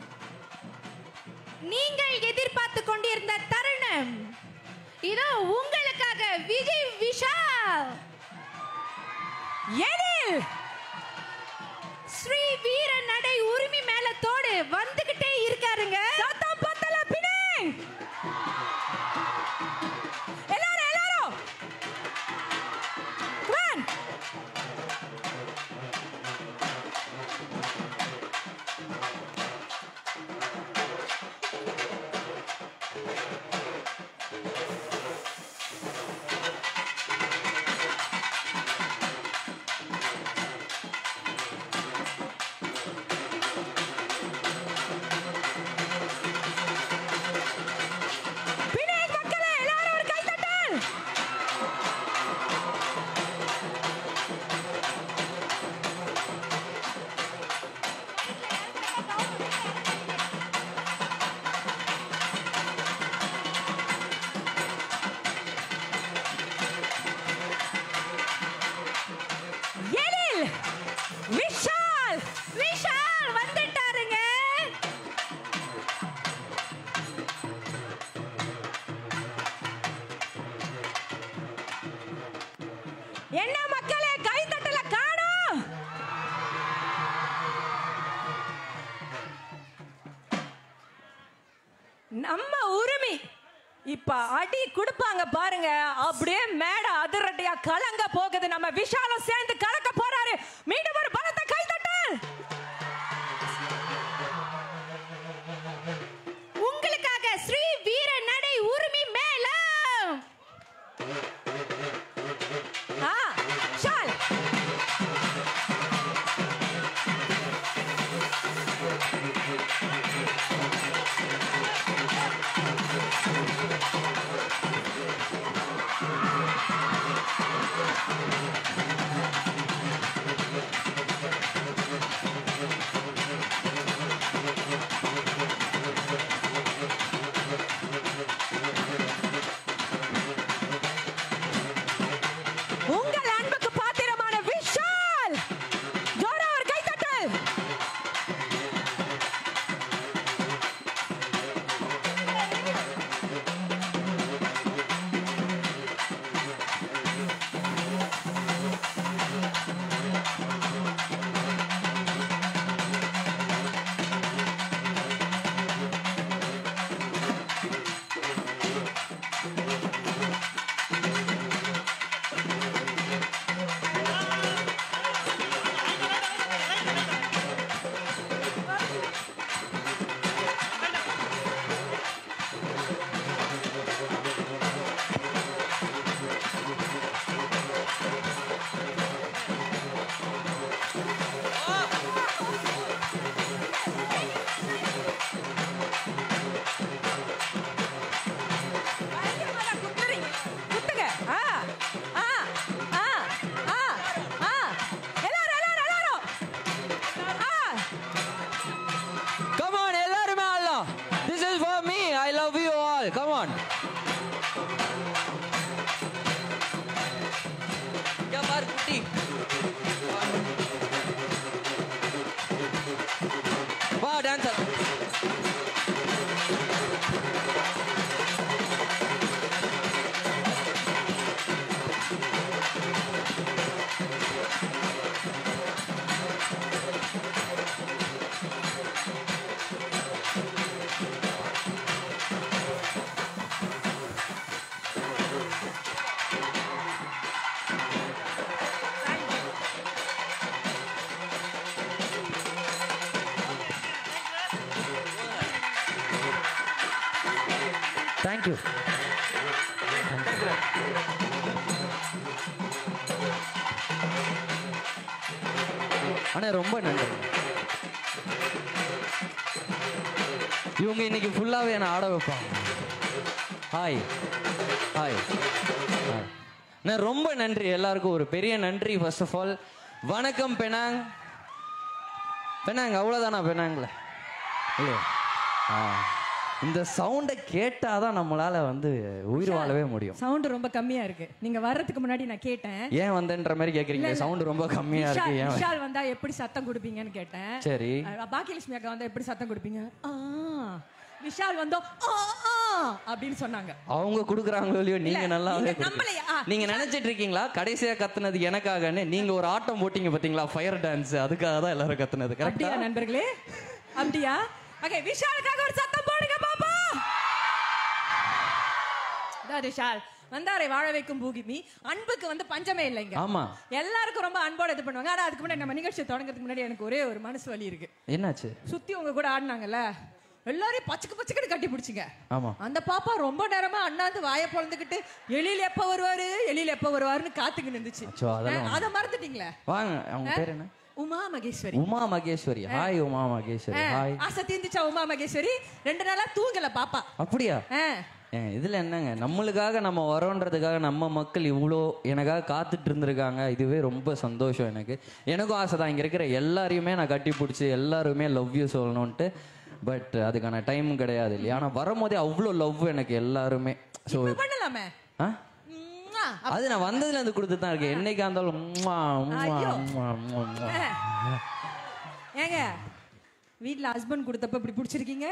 நீங்கள் எதிர்பார்த்து கொண்டிருந்த தருணம் இதோ உங்களுக்காக விஜய் விஷால் எனில் ஸ்ரீ வீர நடை உரிமை மேலத்தோடு வந்துகிட்டே இருக்காருங்க சத்தம் பத்தல பினே விஷால் விஷால் வந்துட்டாருங்க என்ன மக்களே கை தட்டல காணோம் நம்ம உரிமை இப்ப அடி கொடுப்பாங்க பாருங்க அப்படியே மேட அதிரடியா கலங்க போகுது நம்ம விஷாலும் சேர்ந்து கலக்க போறாரு மீண்டும் ஒரு பலத்த கை தட்டல் உங்களுக்காக ஸ்ரீ வீர நடை உரிமை மேலம் ஆ ஷால் உங்கள் அன்புக்கு பாத்திரமான விஷால் ஜோரா ஒரு கை தட்டல் பயங்கரமா குத்துறீங்க. குத்துங்க. ஆ, ஆ, ஆ, ஆ, ஆ. எல்லாரும், எல்லாரும், எல்லாரும். ஆ. Come on, எல்லாருமே ஆடலாம். This is for me. I love you all. Come on. இங்க பாரு குட்டி. வா டான்சர் தேங்க்யூ அண்ணா ரொம்ப நன்றி இவங்க இன்னைக்கு ஃபுல்லாகவே என்னை ஆட வைப்பாங்க ஹாய் ஹாய் ஹாய் அண்ணா ரொம்ப நன்றி எல்லாருக்கும் ஒரு பெரிய நன்றி ஃபர்ஸ்ட் ஆஃப் ஆல் வணக்கம் பெனாங் பெனாங் அவ்வளோதானா பெனாங்ல இல்லையா ஆ இந்த சவுண்டை கேட்டால் தான் நம்மளால வந்து உயிர் வாழவே முடியும் சவுண்ட் ரொம்ப கம்மியா இருக்கு நீங்க வர்றதுக்கு முன்னாடி நான் கேட்டேன் ஏன் வந்தேன்ற மாதிரி கேக்குறீங்க இல்ல, இல்ல. சவுண்ட் ரொம்ப கம்மியா இருக்கு விஷால், ஏன் விஷால் வந்தா எப்படி சத்தம் கொடுப்பீங்கன்னு கேட்டேன் சரி. அஹ் பாக்கியலட்சுமி அக்கா வந்தா எப்படி சத்தம் கொடுப்பீங்க ஆ விஷால் வந்தோ ஆ ஆ அப்படின்னு சொன்னாங்க அவங்க குடுக்குறாங்களோ இல்லையோ நீங்க இல்ல, நல்லாவே நீங்க குடுக்குறீங்க. நம்மளையா? ஆ. நீங்க நினைச்சிட்டு இருக்கீங்களா கடைசியா கத்துனது எனக்காகன்னு நீங்க ஒரு ஆட்டம் போட்டீங்க பாத்தீங்களா ஃபயர் டான்ஸ் அதுக்காக தான் எல்லாரும் கத்துனது கரெக்டா அப்படியா நண்பர்களே அப்படியா ஓகே விஷாலுக்காக ஒரு சத்தம் போடுங்க பாப்பா அதாவது விஷால் வந்தாரை வாழ வைக்கும் பூகிமி அன்புக்கு வந்து பஞ்சமே இல்லைங்க ஆமா எல்லாருக்கும் ரொம்ப அன்போட இது பண்ணுவாங்க ஆனா அதுக்கு முன்னாடி நம்ம நிகழ்ச்சியை தொடங்குறதுக்கு முன்னாடி எனக்கு ஒரே ஒரு மனசு வலி இருக்கு என்னாச்சு சுத்தி உங்க கூட ஆடினாங்கல்ல எல்லாரையும் பச்சைக்கு பச்சைக்கு கட்டி பிடிச்சிங்க ஆமா அந்த பாப்பா ரொம்ப நேரமா அண்ணாந்து வாயை பொழந்துக்கிட்டு எழில் எப்ப வருவாரு எழில் எப்ப வருவாருன்னு காத்துக்கு நின்றுச்சு அச்சோ, அதெல்லாம் அதை மறந்துட்டீங்களே வாங்க அவங்க பேர் என்ன உமா மகேஸ்வரி உமா மகேஸ்வரி ஹாய் உமா மகேஸ்வரி ஹாய் ஆசை தீந்துச்சா உமா மகேஸ்வரி ரெண்டு நாளா தூங்கல பாப்பா அப்படியா ஆ. ஏங்க, இதுல என்னங்க நம்மளுக்காக நம்ம வரோன்றதுக்காக நம்ம மக்கள் இவ்வளோ எனக்காக காத்துட்டு இருந்திருக்காங்க இதுவே ரொம்ப சந்தோஷம் எனக்கு எனக்கும் ஆசை தான் இங்க இருக்கிற எல்லாரையுமே நான் கட்டி பிடிச்சி எல்லாருமே லவ் யூ சொல்லணும்ட்டு பட் அதுக்கான டைம் கிடையாது இல்லையா ஆனா வரும்போதே அவ்வளோ லவ் எனக்கு எல்லாருமே ஸோ இப்ப பண்ணலாமே ஆ உம்மா. அது நான் வந்ததுல இருந்து கொடுத்து தான் இருக்கேன் என்னைக்கா இருந்தாலும் உம்மா, உம்மா, ஐயோ. உம்மா, உம்மா, உம்மா. ஏங்க வீட்ல ஹஸ்பண்ட் கொடுத்தப்ப இப்படி பிடிச்சிருக்கீங்க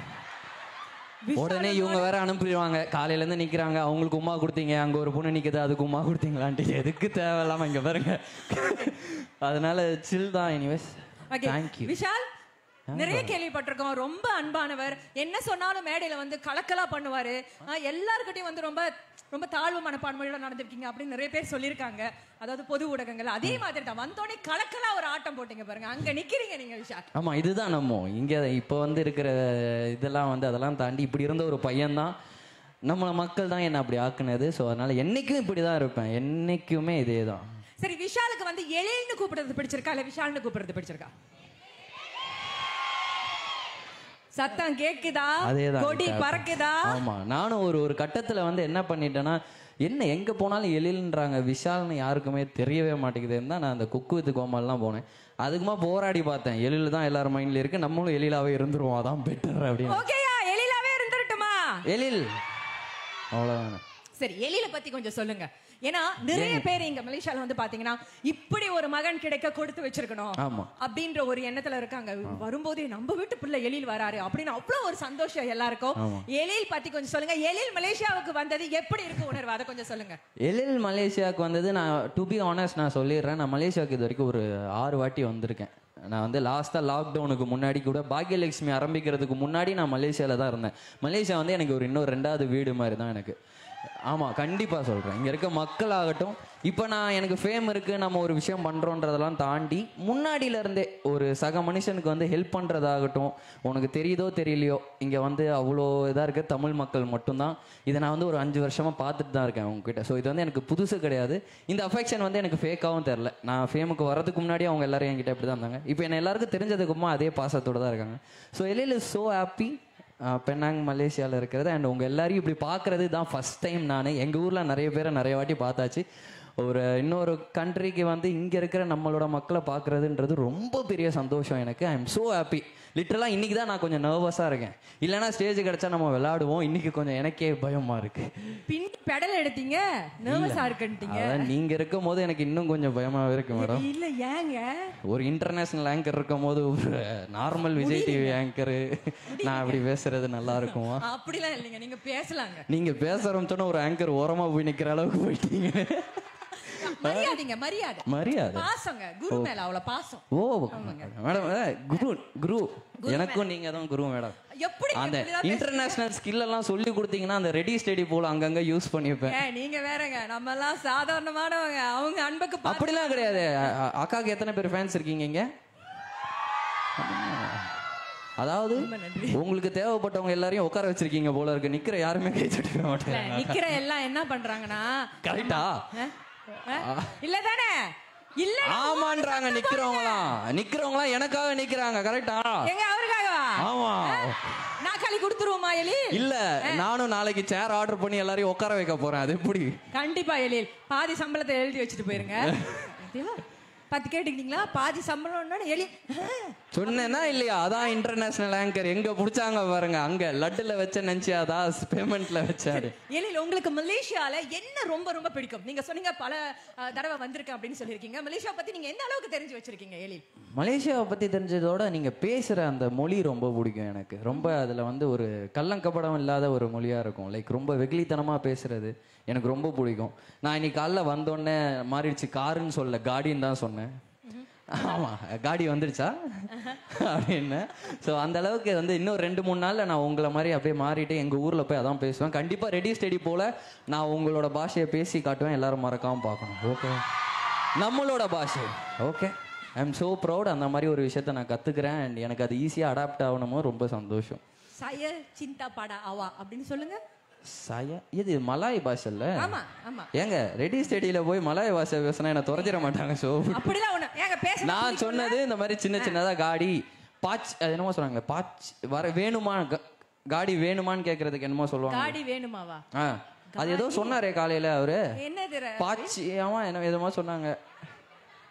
உடனே இவங்க வேற அனுப்பிடுவாங்க காலையில இருந்து நிக்கிறாங்க அவங்களுக்கு உமா கொடுத்தீங்க அங்க ஒரு பொண்ணு நிக்குது அதுக்கு உமா கொடுத்தீங்களான்ட்டு எதுக்கு தேவையில்லாம இங்க பாருங்க அதனால சில் தான் எனிவேஸ் ஓகே தேங்க்யூ விஷால் நிறைய கேள்விப்பட்டிருக்கோம் ரொம்ப அன்பானவர் என்ன சொன்னாலும் மேடையில வந்து கலக்கலா பண்ணுவாரு ஆஹ் எல்லார்கிட்டயும் வந்து ரொம்ப ரொம்ப தாழ்வு மனப்பான்மையோட நடந்திருக்கீங்க அப்படின்னு நிறைய பேர் சொல்லியிருக்காங்க அதாவது பொது ஊடகங்கள் அதே மாதிரி தான் வந்தோடனே கலக்கலா ஒரு ஆட்டம் போட்டீங்க பாருங்க அங்க நிக்கிறீங்க நீங்க விஷால் ஆமா இதுதான் நம்ம இங்க இப்போ வந்து இருக்கிற இதெல்லாம் வந்து அதெல்லாம் தாண்டி இப்படி இருந்த ஒரு பையன்தான் நம்மள மக்கள் தான் என்ன அப்படி ஆக்குனது ஸோ அதனால என்னைக்கும் இப்படி தான் இருப்பேன் என்னைக்குமே இதே தான் சரி விஷாலுக்கு வந்து எழில்னு கூப்பிடுறது பிடிச்சிருக்கா இல்ல விஷால்னு கூப்பிடுறது பிடிச்சிருக்கா சத்தம் கேக்குதா அதேதான் கொடி எனக்கு. பறக்குதா ஆமா நானும் ஒரு ஒரு கட்டத்துல வந்து என்ன பண்ணிட்டேன்னா என்ன எங்க போனாலும் எழில்ன்றாங்க விஷால்னு யாருக்குமே தெரியவே மாட்டேங்குதுன்னு தான் நான் அந்த குக்கு வித்து கோமாலாம் போனேன் அதுக்குமா போராடி பார்த்தேன் எழில் தான் எல்லார் மைண்ட்ல இருக்கு நம்மளும் எழிலாவே இருந்துருவோம் அதான் பெட்டர் அப்படின்னு ஓகேயா எழிலாவே இருந்துருட்டுமா எழில் அவ்வளவுதான் சரி எழில பத்தி கொஞ்சம் சொல்லுங்க ஏன்னா நிறைய பேர் இங்க மலேசியால வந்து பாத்தீங்கன்னா இப்படி ஒரு மகன் கிடைக்க கொடுத்து வச்சிருக்கணும் ஆமா. அப்படின்ற ஒரு எண்ணத்துல இருக்காங்க வரும்போதே நம்ம வீட்டு பிள்ளை எழில் வராரு அப்படின்னு அவ்வளவு ஒரு சந்தோஷம் எல்லாருக்கும் ஆமா. எழில் பத்தி கொஞ்சம் சொல்லுங்க எழில் மலேசியாவுக்கு வந்தது எப்படி இருக்கு உணர்வு அதை கொஞ்சம் சொல்லுங்க எழில் மலேசியாவுக்கு வந்தது நான் டு பி ஆனஸ்ட் நான் சொல்லிடுறேன் நான் மலேசியாவுக்கு இது வரைக்கும் ஒரு ஆறு வாட்டி வந்திருக்கேன் நான் வந்து லாஸ்ட்டாக லாக்டவுனுக்கு முன்னாடி கூட பாக்யலட்சுமி ஆரம்பிக்கிறதுக்கு முன்னாடி நான் மலேசியாவில் தான் இருந்தேன் மலேசியா வந்து எனக்கு ஒரு இன்னொரு ரெண்டாவது வீடு மாதிரி தான் எனக்கு ஆமாம் கண்டிப்பாக சொல்கிறேன் இங்கே இருக்க மக்களாகட்டும் இப்போ நான் எனக்கு ஃபேம் இருக்குது நம்ம ஒரு விஷயம் பண்ணுறோன்றதெல்லாம் தாண்டி முன்னாடியில இருந்தே ஒரு சக மனுஷனுக்கு வந்து ஹெல்ப் பண்ணுறதாகட்டும் உனக்கு தெரியுதோ தெரியலையோ இங்கே வந்து அவ்வளோ இதாக இருக்க தமிழ் மக்கள் மட்டும்தான் இதை நான் வந்து ஒரு அஞ்சு வருஷமாக பார்த்துட்டு தான் இருக்கேன் உங்ககிட்ட ஸோ இது வந்து எனக்கு புதுசு கிடையாது இந்த அஃபெக்ஷன் வந்து எனக்கு ஃபேக்காகவும் தெரில நான் ஃபேமுக்கு வரதுக்கு முன்னாடி அவங்க எல்லாரும் என்கிட்ட இப்படி தான் இருந்தாங்க இப்போ என்ன எல்லாருக்கும் தெரிஞ்சதுக்குமா அதே பாசத்தோட தான் இருக்காங்க ஸோ எல்லையில் ஸோ ஹாப்பி பெனாங் மலேசியாவில் இருக்கிறது அண்ட் உங்கள் எல்லாரையும் இப்படி பார்க்குறது தான் ஃபஸ்ட் டைம் நான் எங்கள் ஊரில் நிறைய பேரை நிறைய வாட்டி பார்த்தாச்சு ஒரு இன்னொரு கண்ட்ரிக்கு வந்து இங்கே இருக்கிற நம்மளோட மக்களை பார்க்குறதுன்றது ரொம்ப பெரிய சந்தோஷம் எனக்கு ஐ எம் ஸோ ஹாப்பி லிட்டரலாக இன்றைக்கி தான் நான் கொஞ்சம் நர்வஸாக இருக்கேன் இல்லைன்னா ஸ்டேஜ் கிடச்சா நம்ம விளையாடுவோம் இன்றைக்கி கொஞ்சம் எனக்கே பயமாக இருக்குது பின் பெடல் எடுத்தீங்க நர்வஸா இருக்குன்ட்டீங்க அதான் நீங்கள் இருக்கும் போது எனக்கு இன்னும் கொஞ்சம் பயமாகவே இருக்கு மேடம் இல்ல ஏங்க ஒரு இன்டர்நேஷனல் ஆங்கர் இருக்கும் போது ஒரு நார்மல் விஜய் டிவி ஆங்கர் நான் அப்படி பேசுறது நல்லா இருக்குமா அப்படிலாம் இல்லைங்க நீங்க பேசலாங்க நீங்க பேச ஆரம்பிச்சோன்னா ஒரு ஆங்கர் ஓரமா போய் நிக்கிற அளவுக்கு போயிட்டீங்க மரியாதைங்க மரியாதை மரியாதை பாசங்க குரு மேல அவ்வளவு பாசம் ஓ மேடம் குரு குரு எனக்கும் நீங்க தான் குரு மேடம் எப்படி அந்த இப்படிலாம் பேசுறீங்க? இன்டர்நேஷனல் ஸ்கில் எல்லாம் சொல்லி கொடுத்தீங்கன்னா அந்த ரெடி ஸ்டடி போல அங்கங்க யூஸ் பண்ணிப்பேன் ஏன், நீங்க வேறங்க நம்ம எல்லாம் சாதாரணமானவங்க அவங்க அன்புக்கு பாத்து- அப்படிலாம் கிடையாது அ- அ- அக்காக்கு எத்தனை பேர் ஃபேன்ஸ் இருக்கீங்க இங்க அதாவது உங்களுக்கு தேவைப்பட்டவங்க எல்லாரையும் உட்கார வச்சிருக்கீங்க போல இருக்கு நிக்கிற யாருமே கை தட்டிக்க இல்ல, மாட்டேன் நிக்கிற எல்லாம் என்ன பண்றாங்கன்னா கரெக்டா இல்ல தானே இல்ல ஆமான்றாங்க நிக்கிறவங்களாம் நிக்கிறவங்களாம் எனக்காக நிக்கிறாங்க கரெக்டா எங்க அவருக்காகவா ஆமா நான் களி கொடுத்துருவோமா எலி இல்ல நானும் நாளைக்கு சேர் ஆர்டர் பண்ணி எல்லாரையும் உட்கார வைக்க போறேன் அது எப்படி கண்டிப்பா எழில் பாதி சம்பளத்தை எழுதி வச்சுட்டு போயிருங்க பாத்தியா? பத்து கேட்டுக்கிட்டீங்களா பாதி சம்பளம்னா எலி சொன்னேன்னா இல்லையா அதான் இன்டர்நேஷனல் ஆங்கர் எங்க புடிச்சாங்க பாருங்க அங்க லட்டுல வச்ச நினைச்சியா அதான் பேமெண்ட்ல வச்சாரு எழில் உங்களுக்கு மலேசியால என்ன ரொம்ப ரொம்ப பிடிக்கும் நீங்க சொன்னீங்க பல அஹ், தடவை வந்திருக்கேன் அப்படின்னு சொல்லியிருக்கீங்க மலேசியா பத்தி நீங்க எந்த அளவுக்கு தெரிஞ்சு வச்சிருக்கீங்க எழில் மலேசியாவை பத்தி தெரிஞ்சதோட நீங்க பேசுற அந்த மொழி ரொம்ப பிடிக்கும் எனக்கு ரொம்ப அதுல வந்து ஒரு கள்ளங்கப்படம் இல்லாத ஒரு மொழியா இருக்கும் லைக் ரொம்ப வெகுளித்தனமா பேசுறது எனக்கு ரொம்ப பிடிக்கும் நான் இன்னைக்கு காலைல வந்தோடனே மாறிடுச்சு காருன்னு சொல்ல காடின்னு தான் சொன்னேன் ஆமா காடி வந்துருச்சா அப்படின்னு ஸோ அந்த அளவுக்கு வந்து இன்னும் ரெண்டு மூணு நாள்ல நான் உங்களை மாதிரி அப்படியே மாறிட்டு எங்க ஊர்ல போய் அதான் பேசுவேன் கண்டிப்பா ரெடி ஸ்டெடி போல நான் உங்களோட பாஷையை பேசி காட்டுவேன் எல்லாரும் மறக்காம பார்க்கணும் ஓகே நம்மளோட பாஷை okay I am so proud அந்த மாதிரி ஒரு விஷயத்த நான் கத்துக்கிறேன் அண்ட் எனக்கு அது ஈஸியாக அடாப்ட் ஆகணுமோ ரொம்ப சந்தோஷம் சய சிந்தா பட அவா அப்படின்னு சொல்லுங்க சய இது மலாய் பாஷைல்ல ஆமா ஆமா ஏங்க ரெடி ஸ்டெடியில போய் மலாய் பாஷை பேசினா என்ன துறைஞ்சிட மாட்டாங்க ஸோ அப்படிலாம் ஒண்ணு ஏங்க பேச நான் சொன்னது இந்த மாதிரி சின்ன சின்னதா காடி பாச் அது என்னமோ சொல்றாங்க பாச் வர வேணுமா க- காடி வேணுமான்னு கேக்குறதுக்கு என்னமோ சொல்லுவாங்க காடி வேணுமாவா ஆ அது ஏதோ சொன்னாரே காலையில அவரு என்னது ர- பாச்சி ஆமா என்ன எதுமோ சொன்னாங்க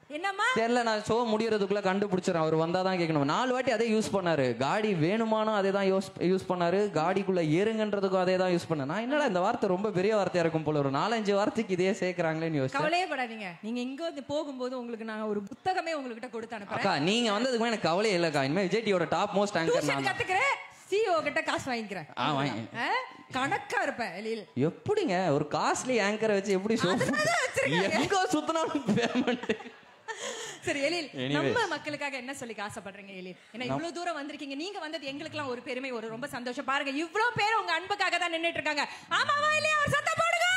என்னம்மா தெரியல நான் ஷோ முடியறதுக்குள்ள கண்டுபிடிச்சிடறேன் அவர் வந்தாதான் கேட்கணும் நாலு வாட்டி அதே யூஸ் பண்ணாரு காடி வேணுமானும் அதே தான் யூஸ் யூஸ் பண்ணாரு காடிக்குள்ள ஏறுங்கன்றதுக்கும் அதே தான் யூஸ் பண்ணேன் நான் என்னடா இந்த வார்த்தை ரொம்ப பெரிய வார்த்தையா இருக்கும் போல ஒரு நாலஞ்சு வார்த்தைக்கு இதே சேர்க்கறாங்களேன்னு யோசிச்சேன் கவலையே படாதீங்க நீங்க இங்க வந்து போகும்போது உங்களுக்கு நான் ஒரு புத்தகமே உங்ககிட்ட கொடுத்து அனுப்புறேன் அக்கா நீங்க வந்ததுக்கு எனக்கு கவலையே இல்லக்கா இனிமே விஜய் டியோட டாப் மோஸ்ட் ஆங்கர் டியூஷன் நான் தான். கத்துக்கிறேன் சிஓ கிட்ட காசு வாங்கிக்கிறேன் ஆ வாங்கி ஆ? கணக்கா இருப்பேன் எழில் எப்படிங்க ஒரு காஸ்ட்லி ஆங்கரை வச்சு எப்படி show- அதனாலதான் வச்சிருக்காங்க. எங்க சுத்தினாலும் பேமெண்ட் சரி எழில் Anyways. நம்ம மக்களுக்காக என்ன சொல்லி ஆசைப்படுறீங்க எழில் ஏன்னா இவ்வளவு தூரம் வந்திருக்கீங்க நீங்க வந்தது எங்களுக்கெல்லாம் ஒரு பெருமை ஒரு ரொம்ப சந்தோஷம் பாருங்க இவ்வளவு பேர் உங்க அன்புக்காக தான் நின்னுட்டு இருக்காங்க ஆமாவா இல்லையா ஒரு சத்தம் போடுங்க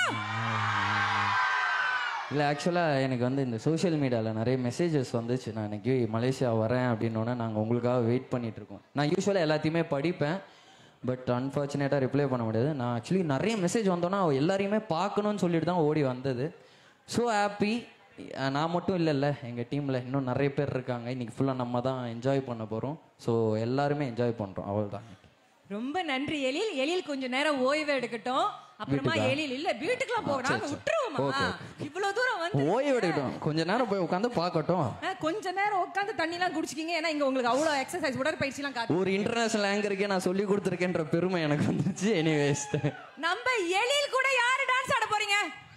இல்லை ஆக்சுவலாக எனக்கு வந்து இந்த சோஷியல் மீடியாவில் நிறைய மெசேஜஸ் வந்துச்சு நான் இன்னைக்கு மலேசியா வரேன் அப்படின்னோடனே நாங்கள் உங்களுக்காக வெயிட் பண்ணிட்டு இருக்கோம் நான் யூஸ்வலாக எல்லாத்தையுமே படிப்பேன் பட் அன்ஃபார்ச்சுனேட்டாக ரிப்ளை பண்ண முடியாது நான் ஆக்சுவலி நிறைய மெசேஜ் வந்தோன்னா எல்லாரையுமே பார்க்கணும்னு சொல்லிட்டு தான் ஓடி வந்தது ஸோ ஹாப்பி நான் மட்டும் இல்லைல்ல எங்கள் டீமில் இன்னும் நிறைய பேர் இருக்காங்க இன்னைக்கு ஃபுல்லாக நம்ம தான் என்ஜாய் பண்ண போகிறோம் ஸோ எல்லாருமே என்ஜாய் பண்ணுறோம் அவ்வளோதான் ரொம்ப நன்றி எழில் எழில் கொஞ்ச நேரம் ஓய்வு எடுக்கட்டும் அப்புறமா வீட்டுக்கா? எழில் இல்ல வீட்டுக்குலாம் போக நாங்க சரி. விட்டுருவோமா ஓகே, இவ்வளவு தூரம் வந்து ஓய்வு எடுக்கட்டும் கொஞ்ச நேரம் போய் உட்காந்து பார்க்கட்டும் ஆ, கொஞ்ச நேரம் உட்காந்து தண்ணி எல்லாம் குடிச்சிக்கிங்க ஏன்னா இங்க உங்களுக்கு அவ்வளவு எக்ஸசைஸ் உடற்பயிற்சி எல்லாம் காத்து ஒரு இன்டர்நேஷனல் ஆங்கருக்கே நான் சொல்லி கொடுத்துருக்கேன்ற பெருமை எனக்கு வந்துச்சு எனிவேஸ் நம்ம எழில் கூட யாரு டான்ஸ் ஆட போறீங்க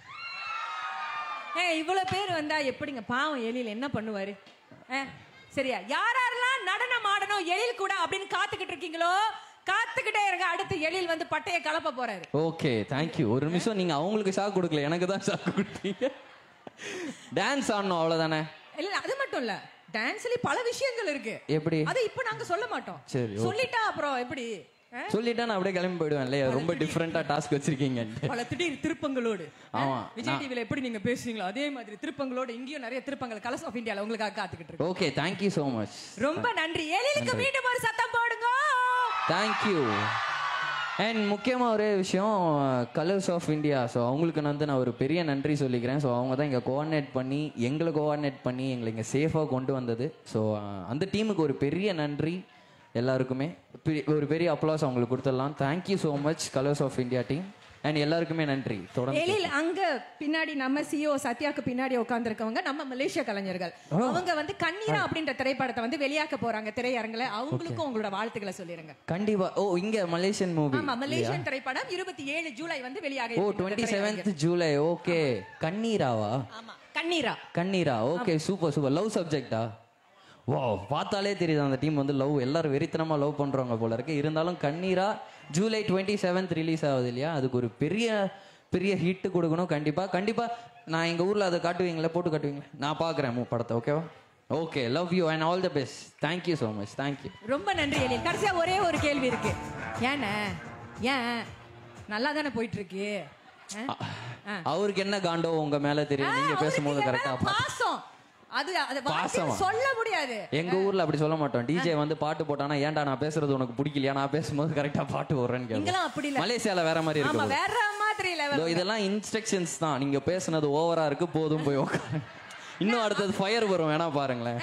ஏ இவ்வளவு பேர் வந்தா எப்படிங்க பாவம் எழில் என்ன பண்ணுவாரு ஆ, சரியா யார் யாரெல்லாம் நடனம் ஆடணும் எழில் கூட அப்படின்னு காத்துக்கிட்டு இருக்கீங்களோ காத்துக்கிட்டே இருங்க அடுத்து எழில் வந்து பட்டைய கலப்ப போறாரு ஓகே தேங்க்யூ ஒரு நிமிஷம் நீங்க அவங்களுக்கு ஷாக் கொடுக்கல எனக்கு தான் ஷாக் கொடுத்தீங்க டான்ஸ் ஆடணும் அவ்வளவுதானே இல்ல அது மட்டும் இல்ல டான்ஸ்ல பல விஷயங்கள் இருக்கு எப்படி அது இப்ப நாங்க சொல்ல மாட்டோம் சரி, okay. சொல்லிட்டா அப்புறம் எப்படி ஆ? சொல்லிட்டா நான் அப்படியே கிளம்பி போயிடுவேன் இல்லையா ரொம்ப டிஃப்ரெண்டா டாஸ்க் வச்சிருக்கீங்க பல திடீர் திருப்பங்களோடு ஆமா, விஜய் நான்- டிவில எப்படி நீங்க பேசுவீங்களோ அதே மாதிரி திருப்பங்களோடு இங்கேயும் நிறைய திருப்பங்கள் கலர்ஸ் ஆஃப் இந்தியால உங்களுக்காக காத்துக்கிட்டு இருக்கு ஓகே தேங்க்யூ ஸோ மச் ரொம்ப நன்றி எழிலுக்கு மீண்டும் ஒரு சத்தம் போடுங்க தேங்க்யூ அண்ட் முக்கியமாக ஒரே விஷயம் கலர்ஸ் ஆஃப் இந்தியா ஸோ அவங்களுக்கு வந்து நான் ஒரு பெரிய நன்றி சொல்லிக்கிறேன் ஸோ அவங்க தான் இங்கே கோஆர்டினேட் பண்ணி எங்களை கோஆர்டினேட் பண்ணி எங்களை இங்கே சேஃபாக கொண்டு வந்தது ஸோ அந்த டீமுக்கு ஒரு பெரிய நன்றி எல்லாருக்குமே பெரிய- ஒரு பெரிய அப்ளாஸ் அவங்களுக்கு கொடுத்துடலாம் thank you so much colours of India team and எல்லாருக்குமே நன்றி தொடர்ந்து எழில் அங்க பின்னாடி நம்ம சிஓ சத்யாக்கு பின்னாடி உட்கார்ந்திருக்கவங்க நம்ம மலேசிய கலைஞர்கள் அவங்க வந்து கண்ணீரா அப்படின்ற திரைப்படத்தை வந்து வெளியாக்க போறாங்க திரையரங்குல அவங்களுக்கும் உங்களோட வாழ்த்துக்களை சொல்லிருங்க கண்டிப்பா ஓ இங்க மலேசியன் மூவி ஆமா மலேசியன் திரைப்படம் இருபத்தி ஏழு ஜூலை வந்து வெளியாக ஓ இருக்கிறது டுவெண்ட்டி திரையரங்கில். செவன்த் ஜூலை ஓகே கண்ணீராவா ஆமா Kanneera Kanneera okay super super love சப்ஜெக்டா வா பார்த்தாலே தெரியுது அந்த டீம் வந்து லவ் எல்லாரும் வெறித்தனமா லவ் பண்றவங்க போல இருக்கு இருந்தாலும் Kanneera July twenty seventh release ஆகுது இல்லையா அதுக்கு ஒரு பெரிய பெரிய ஹிட் கொடுக்கணும் கண்டிப்பா கண்டிப்பா நான் எங்க ஊர்ல அதை காட்டுவீங்களா போட்டு காட்டுவீங்களா நான் பாக்குறேன் மூ படத்தை ஓகேவா okay love you and all the best thank you so much thank you ரொம்ப நன்றி எழில் கடைசியா ஒரே ஒரு கேள்வி இருக்கு ஏண்ணே ஏன் நல்லா தானே போயிட்டு இருக்கு ஆ? ஆ. அவருக்கு என்ன காண்டோ உங்க மேல தெரியும் நீங்க அவருக்கு பேசும்போது இல்லைன்னா கரெக்டா பாசம் அது அது வார்த்தையில பாசமா? சொல்ல முடியாது எங்க ஊர்ல அப்படி சொல்ல மாட்டோம் டிஜே வந்து பாட்டு போட்டானா ஏன்டா நான் பேசுறது உனக்கு பிடிக்கலையா நான் பேசும்போது கரெக்டா பாட்டு வர்றேன்னு இங்கெல்லாம் அப்படி கேட்போம் இல்ல. மலேசியால வேற மாதிரி ஆமா இருக்கு வேற மாதிரி இதோ லெவல் இதெல்லாம் இன்ஸ்ட்ரக்ஷன்ஸ் தான் நீங்க பேசுனது ஓவரா இருக்கு போதும் போய் உட்காரு இன்னும் அடுத்தது ஃபயர் வரும் வேணா பாருங்களேன்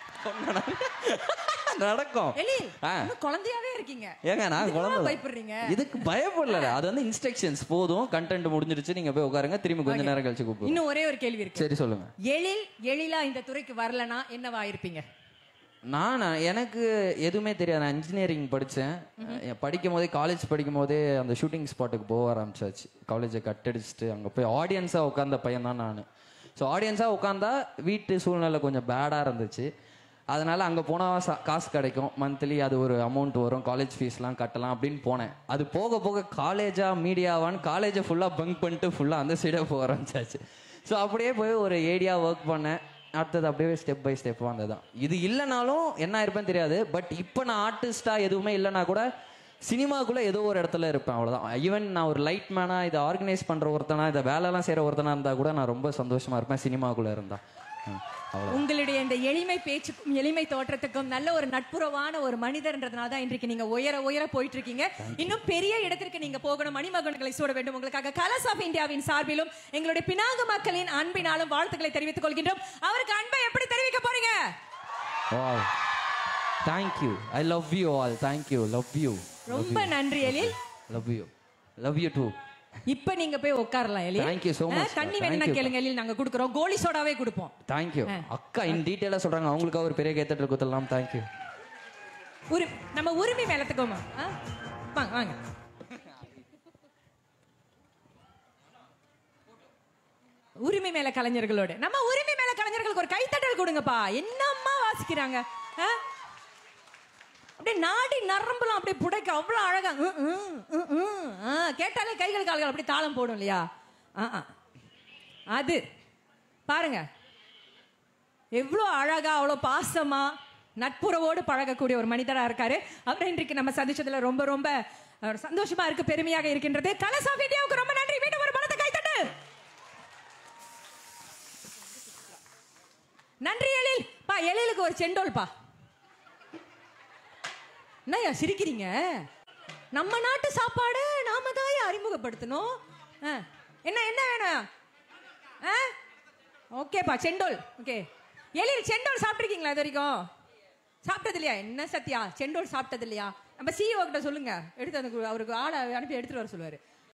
நடக்கும் எழில் ஆ. இன்னும் குழந்தையாவே இருக்கீங்க ஏங்க நான் இதுக்கெல்லாம் குழந்தை பயப்படுறீங்க இதுக்கு பயப்படல அது வந்து இன்ஸ்ட்ரக்ஷன்ஸ் போதும் கண்டென்ட் முடிஞ்சிருச்சு நீங்க போய் உட்காருங்க திரும்பி கொஞ்ச நேரம் கழிச்சு கூப்பிடுங்க இன்னும் ஒரே ஒரு கேள்வி இருக்கு சரி சொல்லுங்க எழில் எழிலா இந்த துறைக்கு வரலனா என்னவா இருப்பீங்க நானா எனக்கு எதுவுமே தெரியாது நான் இன்ஜினியரிங் படித்தேன் படிக்கும் போதே காலேஜ் படிக்கும் போதே அந்த ஷூட்டிங் ஸ்பாட்டுக்கு போக ஆரம்பிச்சாச்சு காலேஜை கட் அடிச்சுட்டு அங்கே போய் ஆடியன்ஸாக உட்காந்த பையன் தான் நான் ஸோ ஆடியன்ஸாக உட்காந்தா வீட்டு சூழ்நிலை கொஞ்சம் பேடாக இருந்துச்சு அதனால அங்கே போனால் காசு கிடைக்கும் மந்த்லி அது ஒரு அமௌண்ட் வரும் காலேஜ் ஃபீஸ்லாம் கட்டலாம் அப்படின்னு போனேன் அது போக போக காலேஜா மீடியாவான்னு காலேஜை ஃபுல்லாக பங்க் பண்ணிட்டு ஃபுல்லாக அந்த சைடாக போக ஆரம்பிச்சாச்சு ஸோ அப்படியே போய் ஒரு ஏடியா ஒர்க் பண்ணேன் அடுத்தது அப்படியே ஸ்டெப் பை ஸ்டெப் வந்ததுதான் இது இல்லைனாலும் என்ன இருப்பேன்னு தெரியாது பட் இப்போ நான் ஆர்டிஸ்டா எதுவுமே இல்லைனா கூட சினிமாக்குள்ள ஏதோ ஒரு இடத்துல இருப்பேன் அவ்வளவுதான் ஈவன் நான் ஒரு லைட் மேனா இதை ஆர்கனைஸ் பண்ற ஒருத்தனா இதை வேலைலாம் செய்யற ஒருத்தனா இருந்தா கூட நான் ரொம்ப சந்தோஷமா இருப்பேன் சினிமாக்குள்ள இருந்தா ம், அவ்வளவுதான் உங்களுடைய இந்த எளிமை பேச்சுக்கும் எளிமை தோற்றத்துக்கும் நல்ல ஒரு நட்புறவான ஒரு மனிதர்ன்றதுனால தான் இன்றைக்கு நீங்க உயர உயர போயிட்டு இருக்கீங்க இன்னும் பெரிய இடத்திற்கு நீங்க போகணும் மணிமகன்களை சூட வேண்டும் உங்களுக்காக கலர்ஸ் ஆஃப் இந்தியாவின் சார்பிலும் எங்களுடைய பினாங்கு மக்களின் அன்பினாலும் வாழ்த்துக்களை தெரிவித்துக் கொள்கின்றோம் அவருக்கு அன்பை எப்படி தெரிவிக்க போறீங்க wow thank you I love you all thank you love you ரொம்ப நன்றி Ezhil love you love you too இப்ப நீங்க போய் உட்காரலாம் எலி Thank you so much, ஆ, தண்ணி sir. வேணும்னா Thank you. கேளுங்க எலி நாங்க குடுக்குறோம் கோலி சோடாவே கொடுப்போம் தேங்க்யூ அக்கா இன் டீட்டெயிலாக சொல்கிறாங்க அவங்களுக்காக ஒரு பெரிய கேத்தட்டல் குத்தலாம் தேங்க்யூ உரி நம்ம உரிமை மேலத்துக்கோமா ஆ? வாங்க வாங்க உரிமை மேல கலைஞர்களோட நம்ம உரிமை மேல கலைஞர்களுக்கு ஒரு கைத்தட்டல் கொடுங்கப்பா என்னம்மா வாசிக்கிறாங்க ஆ? அப்படியே நாடி நரம்புலாம் அப்படியே புடைக்க அவ்வளவு அழகா உம், உம், உம், உம். ஆ, கேட்டாலே கைகள் கால்கள் அப்படியே தாளம் போடும் இல்லையா ஆ, ஆ. அது பாருங்க எவ்வளோ அழகா அவ்வளோ பாசமா நட்புறவோடு பழகக்கூடிய ஒரு மனிதரா இருக்காரு அவர் இன்றைக்கு நம்ம சந்திச்சதுல ரொம்ப ரொம்ப அஹ், சந்தோஷமா இருக்கு பெருமையாக இருக்கின்றது கலர்ஸ் ஆஃப் இந்தியாவுக்கு ரொம்ப நன்றி மீண்டும் ஒரு பலத்த கைத்தட்டு நன்றி எழில் பா எழிலுக்கு ஒரு செண்டோல் பா என்னய்யா சிரிக்கிறீங்க நம்ம நாட்டு சாப்பாடு நாம தான் அறிமுகப்படுத்தணும் ஆ, என்ன என்ன வேணும் ஆ ஓகேப்பா செண்டோல் ஓகே எழில் செண்டோல் சாப்பிட்ருக்கீங்களா இது வரைக்கும் சாப்பிட்டது இல்லையா என்ன சத்யா செண்டோல் சாப்பிட்டது இல்லையா நம்ம சிஇஓ கிட்ட சொல்லுங்க எடுத்து அந்த கு- அவருக்கு ஆளை அனுப்பி எடுத்துட்டு வர சொல்லுவாரு